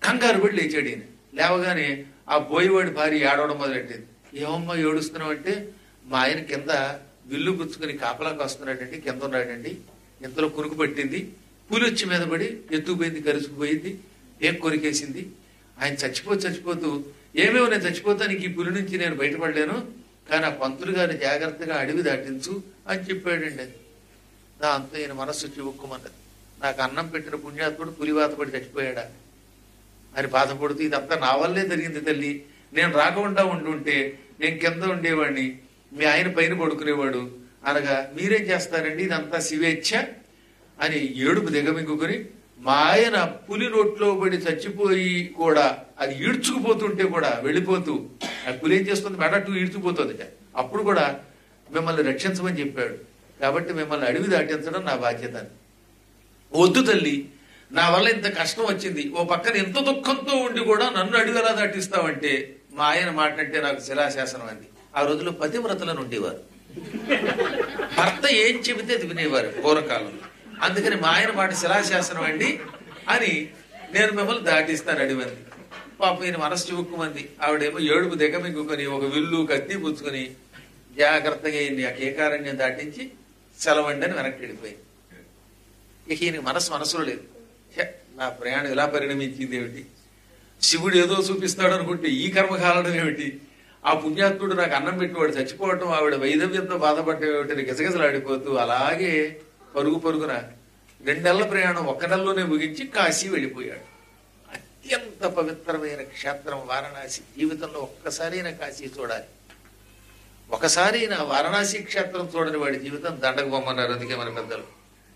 కంగారు పడి లేచాడు ఈయన లేవగానే ఆ బోయవాడి భార్య ఏడవడం మొదలెట్టింది ఏమమ్మా ఏడుస్తున్నావు అంటే మా ఆయన కింద విల్లు గుచ్చుకుని కాపలాకి వస్తున్నాడండి కింద ఉన్నాడండి ఇంతలో కునుకు పట్టింది పులి వచ్చి మీద పడి ఎత్తుకుపోయింది కరుచుకుపోయింది ఏం కొరికేసింది ఆయన చచ్చిపోతూ చచ్చిపోతూ ఏమేమో నేను చచ్చిపోతానికి ఈ పులి నుంచి నేను బయటపడలేను కానీ ఆ పంతులు గారిని జాగ్రత్తగా అడవి దాటించు అని చెప్పాడండి అది దాంతో ఈయన మనస్సు చివుక్కుమన్నది నాకు అన్నం పెట్టిన పుణ్యాత్ముడు పులివాత పడి చచ్చిపోయాడా అని బాధపడుతూ ఇదంతా నా వల్లే జరిగింది తల్లి నేను రాకుండా ఉండుంటే నేను కింద ఉండేవాడిని మీ ఆయన పైన పడుకునేవాడు అనగా మీరేం చేస్తారండి ఇదంతా శివేచ్ఛ అని ఏడుపు దిగమింగుకుని మా ఆయన పులి నోట్లో పడి చచ్చిపోయి కూడా అది ఈడ్చుకుపోతుంటే కూడా వెళ్ళిపోతూ ఆ పులి ఏం చేస్తుంది మెడట్టు ఈడ్చుకుపోతుంది అప్పుడు కూడా మిమ్మల్ని రక్షించమని చెప్పాడు కాబట్టి మిమ్మల్ని అడవి దాటించడం నా బాధ్యత అని. వద్దు తల్లి నా వల్ల ఇంత కష్టం వచ్చింది ఓ పక్కన ఎంత దుఃఖంతో ఉండి కూడా నన్ను అడుగు ఎలా దాటిస్తావంటే మా ఆయన మాట అంటే నాకు శిలాశాసనం అంది ఆ రోజుల్లో పతివ్రతలను ఉండేవారు భర్త ఏం చెబితే అది వినేవారు పూర్వకాలంలో అందుకని మా ఆయన మాట శిలాశాసనం అండి అని నేను మిమ్మల్ని దాటిస్తాను అడివంది పాపం ఈయన మనసు చివుక్కుమంది ఆవిడేమో ఏడుపు దిగమింగుకొని ఒక విల్లు కత్తి పుచ్చుకొని జాగ్రత్తగా ఈయన్ని ఆ కేకారణ్యం దాటించి సెలవండి అని వెనక్కి వెళ్ళిపోయింది ఇక ఈయనకి మనసు మనసులో లేదు ఛే, నా ప్రయాణం ఇలా పరిణమించింది ఏమిటి శివుడు ఏదో చూపిస్తాడు అనుకుంటే ఈ కర్మ కాలడం ఏమిటి ఆ పుణ్యాత్ముడు నాకు అన్నం పెట్టినవాడు చచ్చిపోవటం ఆవిడ వైదవ్యంతో బాధపడటం ఏమిటి గిజగిజలాడిపోతూ అలాగే పరుగు పరుగున రెండు నెలల ప్రయాణం ఒక్క నెలలోనే ముగించి కాశీ వెళ్ళిపోయాడు అత్యంత పవిత్రమైన క్షేత్రం వారణాసి జీవితంలో ఒక్కసారైనా కాశీ చూడాలి ఒకసారి నా వారణాసి క్షేత్రం చూడని వాడి జీవితం దండకు పొమ్మన్నారు అందుకే మన పెద్దలు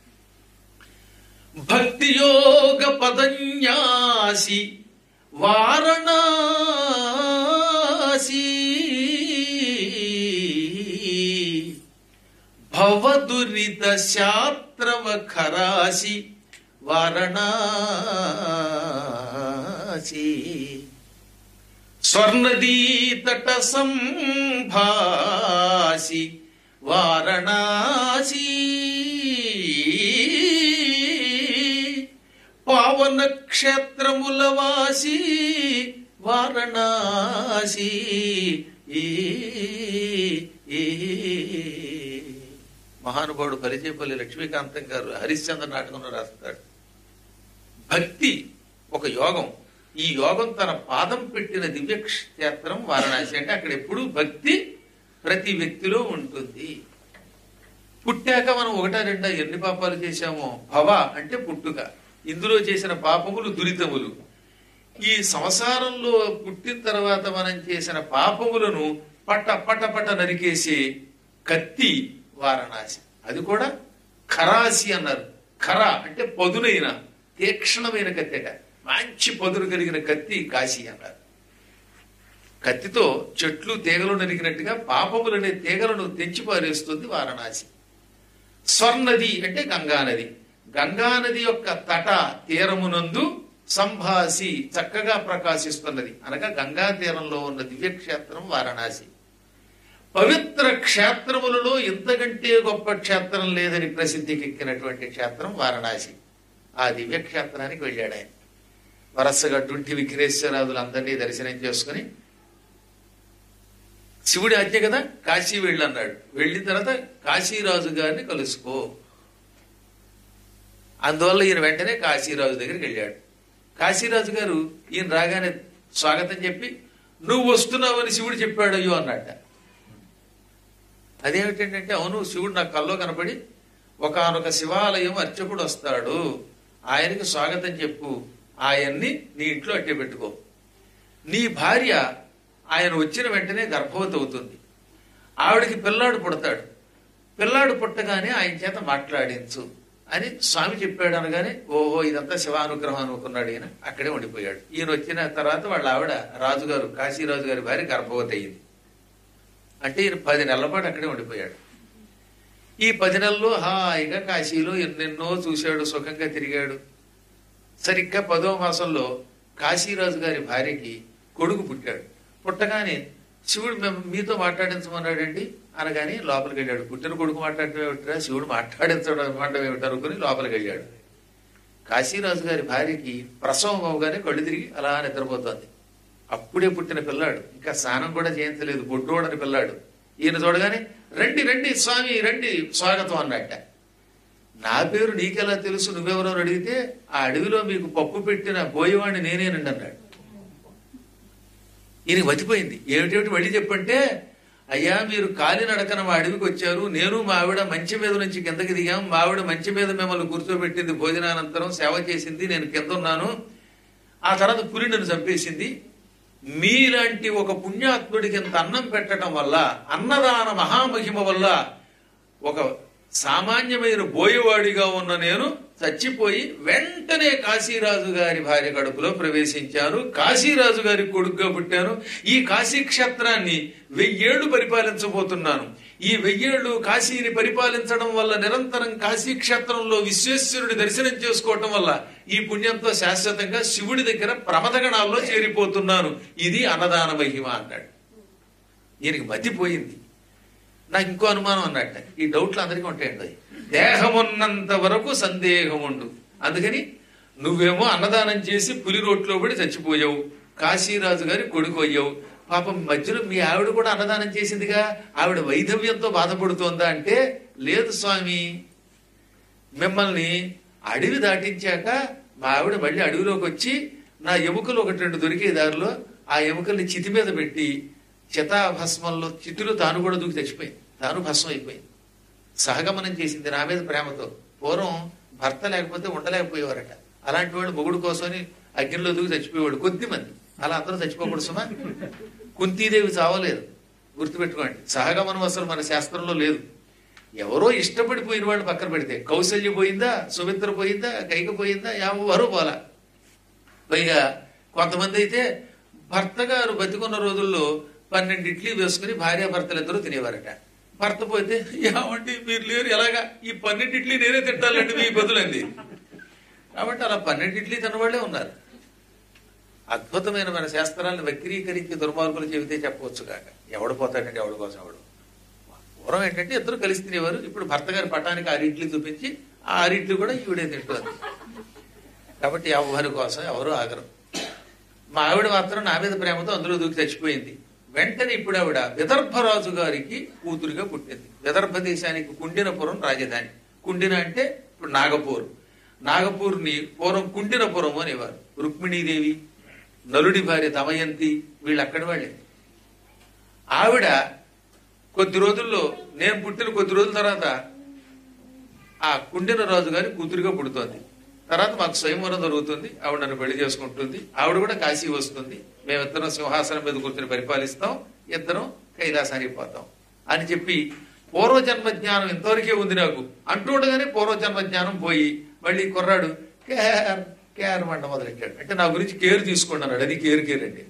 భక్తి యోగ పదన్యాసి వారణాసి భవదురిత శాత్రవ ఖరాసి వారణాసి స్వర్ణదీతట సంభాసి వారణాసి పావన క్షేత్రముల వాసి వారణాసి ఈ, ఈ. మహానుభావుడు పరిచయపల్లి లక్ష్మీకాంతం గారు హరిశ్చంద్ర నాటకంలో రాస్తాడు భక్తి ఒక యోగం ఈ యోగం తన పాదం పెట్టిన దివ్య క్షేత్రం వారణాసి అంటే అక్కడ ఎప్పుడూ భక్తి ప్రతి వ్యక్తిలో ఉంటుంది పుట్టాక మనం ఒకటా రెండా ఎన్ని పాపాలు చేశామో భవ అంటే పుట్టుక ఇందులో చేసిన పాపములు దురితములు ఈ సంసారంలో పుట్టిన తర్వాత మనం చేసిన పాపములను పట్ట పట్ట పట్ట నరికేసి కత్తి వారణాసి అది కూడా ఖరాసి అన్నారు ఖర అంటే పదునైన తీక్షణమైన కత్తిట మంచి పదును కలిగిన కత్తి కాశీ అన్నారు కత్తితో చెట్లు తీగలు నరికినట్టుగా పాపములనే తీగలను తెంచి పారేస్తుంది వారణాసి స్వర్ణది అంటే గంగానది గంగానది యొక్క తట తీరమునందు సంభాసి చక్కగా ప్రకాశిస్తున్నది అనగా గంగా తీరంలో ఉన్న దివ్యక్షేత్రం వారణాసి పవిత్ర క్షేత్రములలో ఇంతకంటే గొప్ప క్షేత్రం లేదని ప్రసిద్ధికెక్కినటువంటి క్షేత్రం వారణాసి ఆ దివ్యక్షేత్రానికి వెళ్ళాడు ఆయన వరసగా డుంటి విఘ్నేశ్వరాదులు అందరినీ దర్శనం చేసుకుని శివుడి ఆజ్ఞ కదా కాశీ వెళ్ళన్నాడు వెళ్ళిన తర్వాత కాశీరాజు గారిని కలుసుకో అందువల్ల ఈయన వెంటనే కాశీరాజు దగ్గరికి వెళ్ళాడు కాశీరాజు గారు ఈయన రాగానే స్వాగతం చెప్పి నువ్వు వస్తున్నావని శివుడు చెప్పాడు అయ్యో అన్నట్ట అదేమిటంటే అవును శివుడు నా కల్లో కనపడి ఒకనొక శివాలయం అర్చకుడు వస్తాడు ఆయనకి స్వాగతం చెప్పు ఆయన్ని నీ ఇంట్లో అట్టే పెట్టుకో నీ భార్య ఆయన వచ్చిన వెంటనే గర్భవతి అవుతుంది ఆవిడకి పిల్లాడు పుడతాడు పిల్లాడు పుట్టగానే ఆయన చేత మాట్లాడించు అని స్వామి చెప్పాడు అనగానే ఓహో ఇదంతా శివానుగ్రహం అనుకున్నాడు ఈయన అక్కడే ఉండిపోయాడు ఈయన వచ్చిన తర్వాత వాళ్ళ ఆవిడ రాజుగారు కాశీరాజు గారి భార్య గర్భవతి అయ్యింది అంటే ఈయన పది నెలల పాటు అక్కడే ఉండిపోయాడు ఈ పది నెలల్లో హాయిగా కాశీలో ఎన్నెన్నో చూశాడు సుఖంగా తిరిగాడు సరిగ్గా పదో మాసంలో కాశీరాజు గారి భార్యకి కొడుకు పుట్టాడు పుట్టగానే శివుడు మేము మీతో మాట్లాడించమన్నాడండి అనగానే లోపలికి వెళ్ళాడు పుట్టిన కొడుకు మాట్లాడటం ఏమిట్రా శివుడు మాట్లాడించడం అనమాట ఏమిటి అనుకుని లోపలికి వెళ్ళాడు కాశీరాజు గారి భార్యకి ప్రసవం అవగానే కళ్ళు తిరిగి అలా నిద్రపోతోంది అప్పుడే పుట్టిన పిల్లాడు ఇంకా స్నానం కూడా చేయించలేదు బొడ్డోడని పిల్లాడు ఈయన చూడగానే రండి రండి స్వామి రండి స్వాగతం అన్నట్ట నా పేరు నీకెలా తెలుసు నువ్వెవరో అని అడిగితే ఆ అడవిలో మీకు పప్పు పెట్టిన బోయవాణ్ణి నేనేనండి అన్నాడు ఈయన మతిపోయింది ఏమిటేమిటి మళ్ళీ చెప్పంటే అయ్యా మీరు కాలినడకన మా అడవికి వచ్చారు నేను మా ఆవిడ మంచి మీద నుంచి కిందకి దిగాం మా ఆవిడ మంచి మీద మిమ్మల్ని కూర్చోబెట్టింది భోజనానంతరం సేవ చేసింది నేను కింద ఉన్నాను ఆ తర్వాత పులి నన్ను చంపేసింది మీలాంటి ఒక పుణ్యాత్ముడికి ఇంత అన్నం పెట్టడం వల్ల అన్నదాన మహామహిమ వల్ల ఒక సామాన్యమైన బోయవాడిగా ఉన్న నేను చచ్చిపోయి వెంటనే కాశీరాజు గారి భార్య కడుపులో ప్రవేశించాను కాశీరాజు గారి కొడుకుగా పుట్టాను ఈ కాశీ క్షేత్రాన్ని వెయ్యేళ్లు పరిపాలించబోతున్నాను ఈ వెయ్యేళ్లు కాశీని పరిపాలించడం వల్ల నిరంతరం కాశీ క్షేత్రంలో విశ్వేశ్వరుడి దర్శనం చేసుకోవటం వల్ల ఈ పుణ్యంతో శాశ్వతంగా శివుడి దగ్గర ప్రమదగణాల్లో చేరిపోతున్నాను ఇది అన్నదాన మహిమ అన్నాడు ఈయనకి మతిపోయింది నాకు ఇంకో అనుమానం అన్నట్ట ఈ డౌట్లు అందరికీ ఉంటాయండి అవి. దేహమున్నంత వరకు సందేహం ఉండు అందుకని నువ్వేమో అన్నదానం చేసి పులి రోట్లో పడి చచ్చిపోయావు కాశీరాజు గారి కొడుకు అయ్యావు పాపం మధ్యలో మీ ఆవిడ కూడా అన్నదానం చేసిందిగా ఆవిడ వైధవ్యంతో బాధపడుతోందా అంటే లేదు స్వామి మిమ్మల్ని అడవి దాటించాక మా ఆవిడ మళ్ళీ అడవిలోకి వచ్చి నా ఎముకలు ఒకటి రెండు దొరికే దారిలో ఆ ఎముకల్ని చితి మీద పెట్టి చితాభస్మంలో చితిలో తాను కూడా దూకి చచ్చిపోయింది తాను భస్మం అయిపోయింది సహగమనం చేసింది నా మీద ప్రేమతో పూర్వం భర్త లేకపోతే ఉండలేకపోయేవారట అలాంటి వాళ్ళు మొగుడు కోసమని అగ్నిలో దూకి చచ్చిపోయేవాడు కొద్ది మంది అలా అందరూ చచ్చిపోకూడదు సుమా కుంతీదేవి చావలేదు గుర్తుపెట్టుకోండి సహగమనం అసలు మన శాస్త్రంలో లేదు ఎవరో ఇష్టపడిపోయిన వాళ్ళు పక్కన పెడితే కౌశల్య పోయిందా సుమిత్ర పోయిందా కైక పోయిందా ఎవరు పోలా పైగా కొంతమంది అయితే భర్త గారు బతికున్న రోజుల్లో పన్నెండు ఇడ్లీ వేసుకుని భార్య భర్తలు ఇద్దరు తినేవారట భర్త పోతే ఏమండి మీరు లేరు ఎలాగా ఈ పన్నెండు ఇడ్లీ నేనే తింటానండి మీ బదులంది కాబట్టి అలా పన్నెండు ఇడ్లీ తిన్నవాళ్లే ఉన్నారు అద్భుతమైన మన శాస్త్రాలను వక్రీకరించి దుర్మార్గులు చెబితే చెప్పవచ్చు కాక ఎవడు పోతాడంటే ఎవడి కోసం ఎవడు పూర్వం ఏంటంటే ఇద్దరు కలిసి తినేవారు ఇప్పుడు భర్త గారి పటానికి ఆరు ఇడ్లీ చూపించి ఆ ఆరు ఇడ్లీ కూడా ఈవిడే తింటుంది కాబట్టి ఎవరి కోసం ఎవరు ఆగరు మా ఆవిడ మాత్రం నా మీద ప్రేమతో అందులో దూకి చచ్చిపోయింది వెంటనే ఇప్పుడు ఆవిడ విదర్భరాజు గారికి కూతురుగా పుట్టింది విదర్భ దేశానికి కుండినపురం రాజధాని కుండిన అంటే ఇప్పుడు నాగపూర్ నాగపూర్ని పూర్వం కుండినపురం అనేవారు రుక్మిణీదేవి నలుడి భార్య దమయంతి వీళ్ళు అక్కడి వాళ్ళే ఆవిడ కొద్ది రోజుల్లో నేను పుట్టిన కొద్ది రోజుల తర్వాత ఆ కుండిన రాజు గారి కూతురుగా పుడుతోంది తర్వాత మాకు స్వయంవరం జరుగుతుంది ఆవిడ నన్ను పెళ్లి చేసుకుంటుంది ఆవిడ కూడా కాశీ వస్తుంది మేమిద్దరం సింహాసనం మీద కూర్చొని పరిపాలిస్తాం ఇద్దరం కైలాసానికి పోతాం అని చెప్పి పూర్వజన్మ జ్ఞానం ఇంతవరకే ఉంది నాకు అంటూ ఉండగానే పూర్వజన్మ జ్ఞానం పోయి మళ్ళీ కుర్రాడు కేర్ కేర్ మంట మొదలెట్టాడు అంటే నా గురించి కేర్ తీసుకోండి అన్నాడు అది కేర్ కేర్ అండి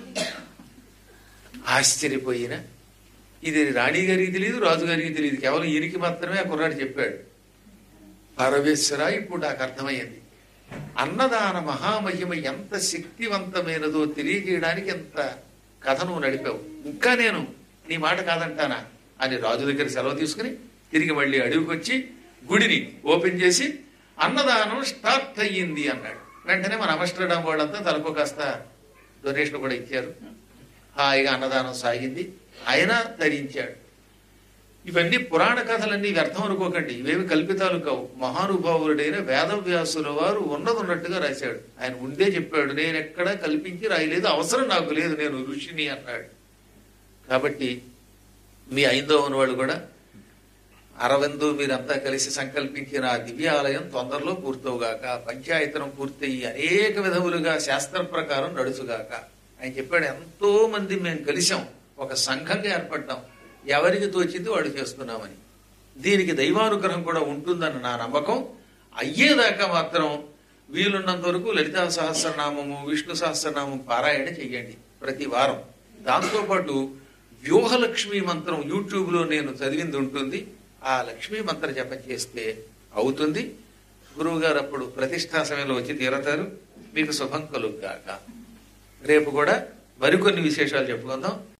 ఆశ్చర్యపోయిన ఇది రాణి గారికి తెలియదు రాజు గారికి తెలియదు కేవలం ఈయనకి మాత్రమే ఆ కుర్రాడు చెప్పాడు పరమేశ్వర ఇప్పుడు నాకు అర్థమైంది అన్నదాన మహామహిమ ఎంత శక్తివంతమైనదో తెలియజేయడానికి ఎంత కథ నువ్వు నడిపావు ఇంకా నేను నీ మాట కాదంటానా అని రాజు దగ్గర సెలవు తీసుకుని తిరిగి మళ్ళీ అడవికి వచ్చి గుడిని ఓపెన్ చేసి అన్నదానం స్టార్ట్ అయ్యింది అన్నాడు వెంటనే మన అమస్టర్డాం వాళ్ళంతా తలకు కాస్త డొనేషన్ కూడా ఇచ్చారు హాయిగా అన్నదానం సాగింది ఆయన ధరించాడు ఇవన్నీ పురాణ కథలన్నీ వ్యర్థం అనుకోకండి ఇవేమి కల్పితాలు కావు మహానుభావుడైన వేదవ్యాసుల వారు ఉన్నది ఉన్నట్టుగా రాశాడు ఆయన ముందే చెప్పాడు నేను ఎక్కడా కల్పించి రాయలేదు అవసరం నాకు లేదు నేను ఋషిని అన్నాడు కాబట్టి మీ ఐందవని వాళ్ళు కూడా అరవిందు మీరంతా కలిసి సంకల్పించిన ఆ దివ్య ఆలయం తొందరలో పూర్తవుగాక పంచాయతనం పూర్తయి అనేక విధములుగా శాస్త్ర ప్రకారం నడుచుగాక ఆయన చెప్పాడు ఎంతో మంది మేము కలిసాం ఒక సంఘంగా ఏర్పడ్డాం ఎవరికి తోచింది వాడు చేస్తున్నామని దీనికి దైవానుగ్రహం కూడా ఉంటుందన్న నా నమ్మకం అయ్యేదాకా మాత్రం వీలున్నంత వరకు లలితా సహస్రనామము విష్ణు సహస్రనామం పారాయణ చెయ్యండి ప్రతి వారం దాంతోపాటు వ్యూహలక్ష్మి మంత్రం యూట్యూబ్ లో నేను చదివింది ఉంటుంది ఆ లక్ష్మీ మంత్ర జపం చేస్తే అవుతుంది గురువు గారు అప్పుడు ప్రతిష్టా సమయంలో వచ్చి తీరతారు మీకు శుభం కలుగుగాక రేపు కూడా మరికొన్ని విశేషాలు చెప్పుకుందాం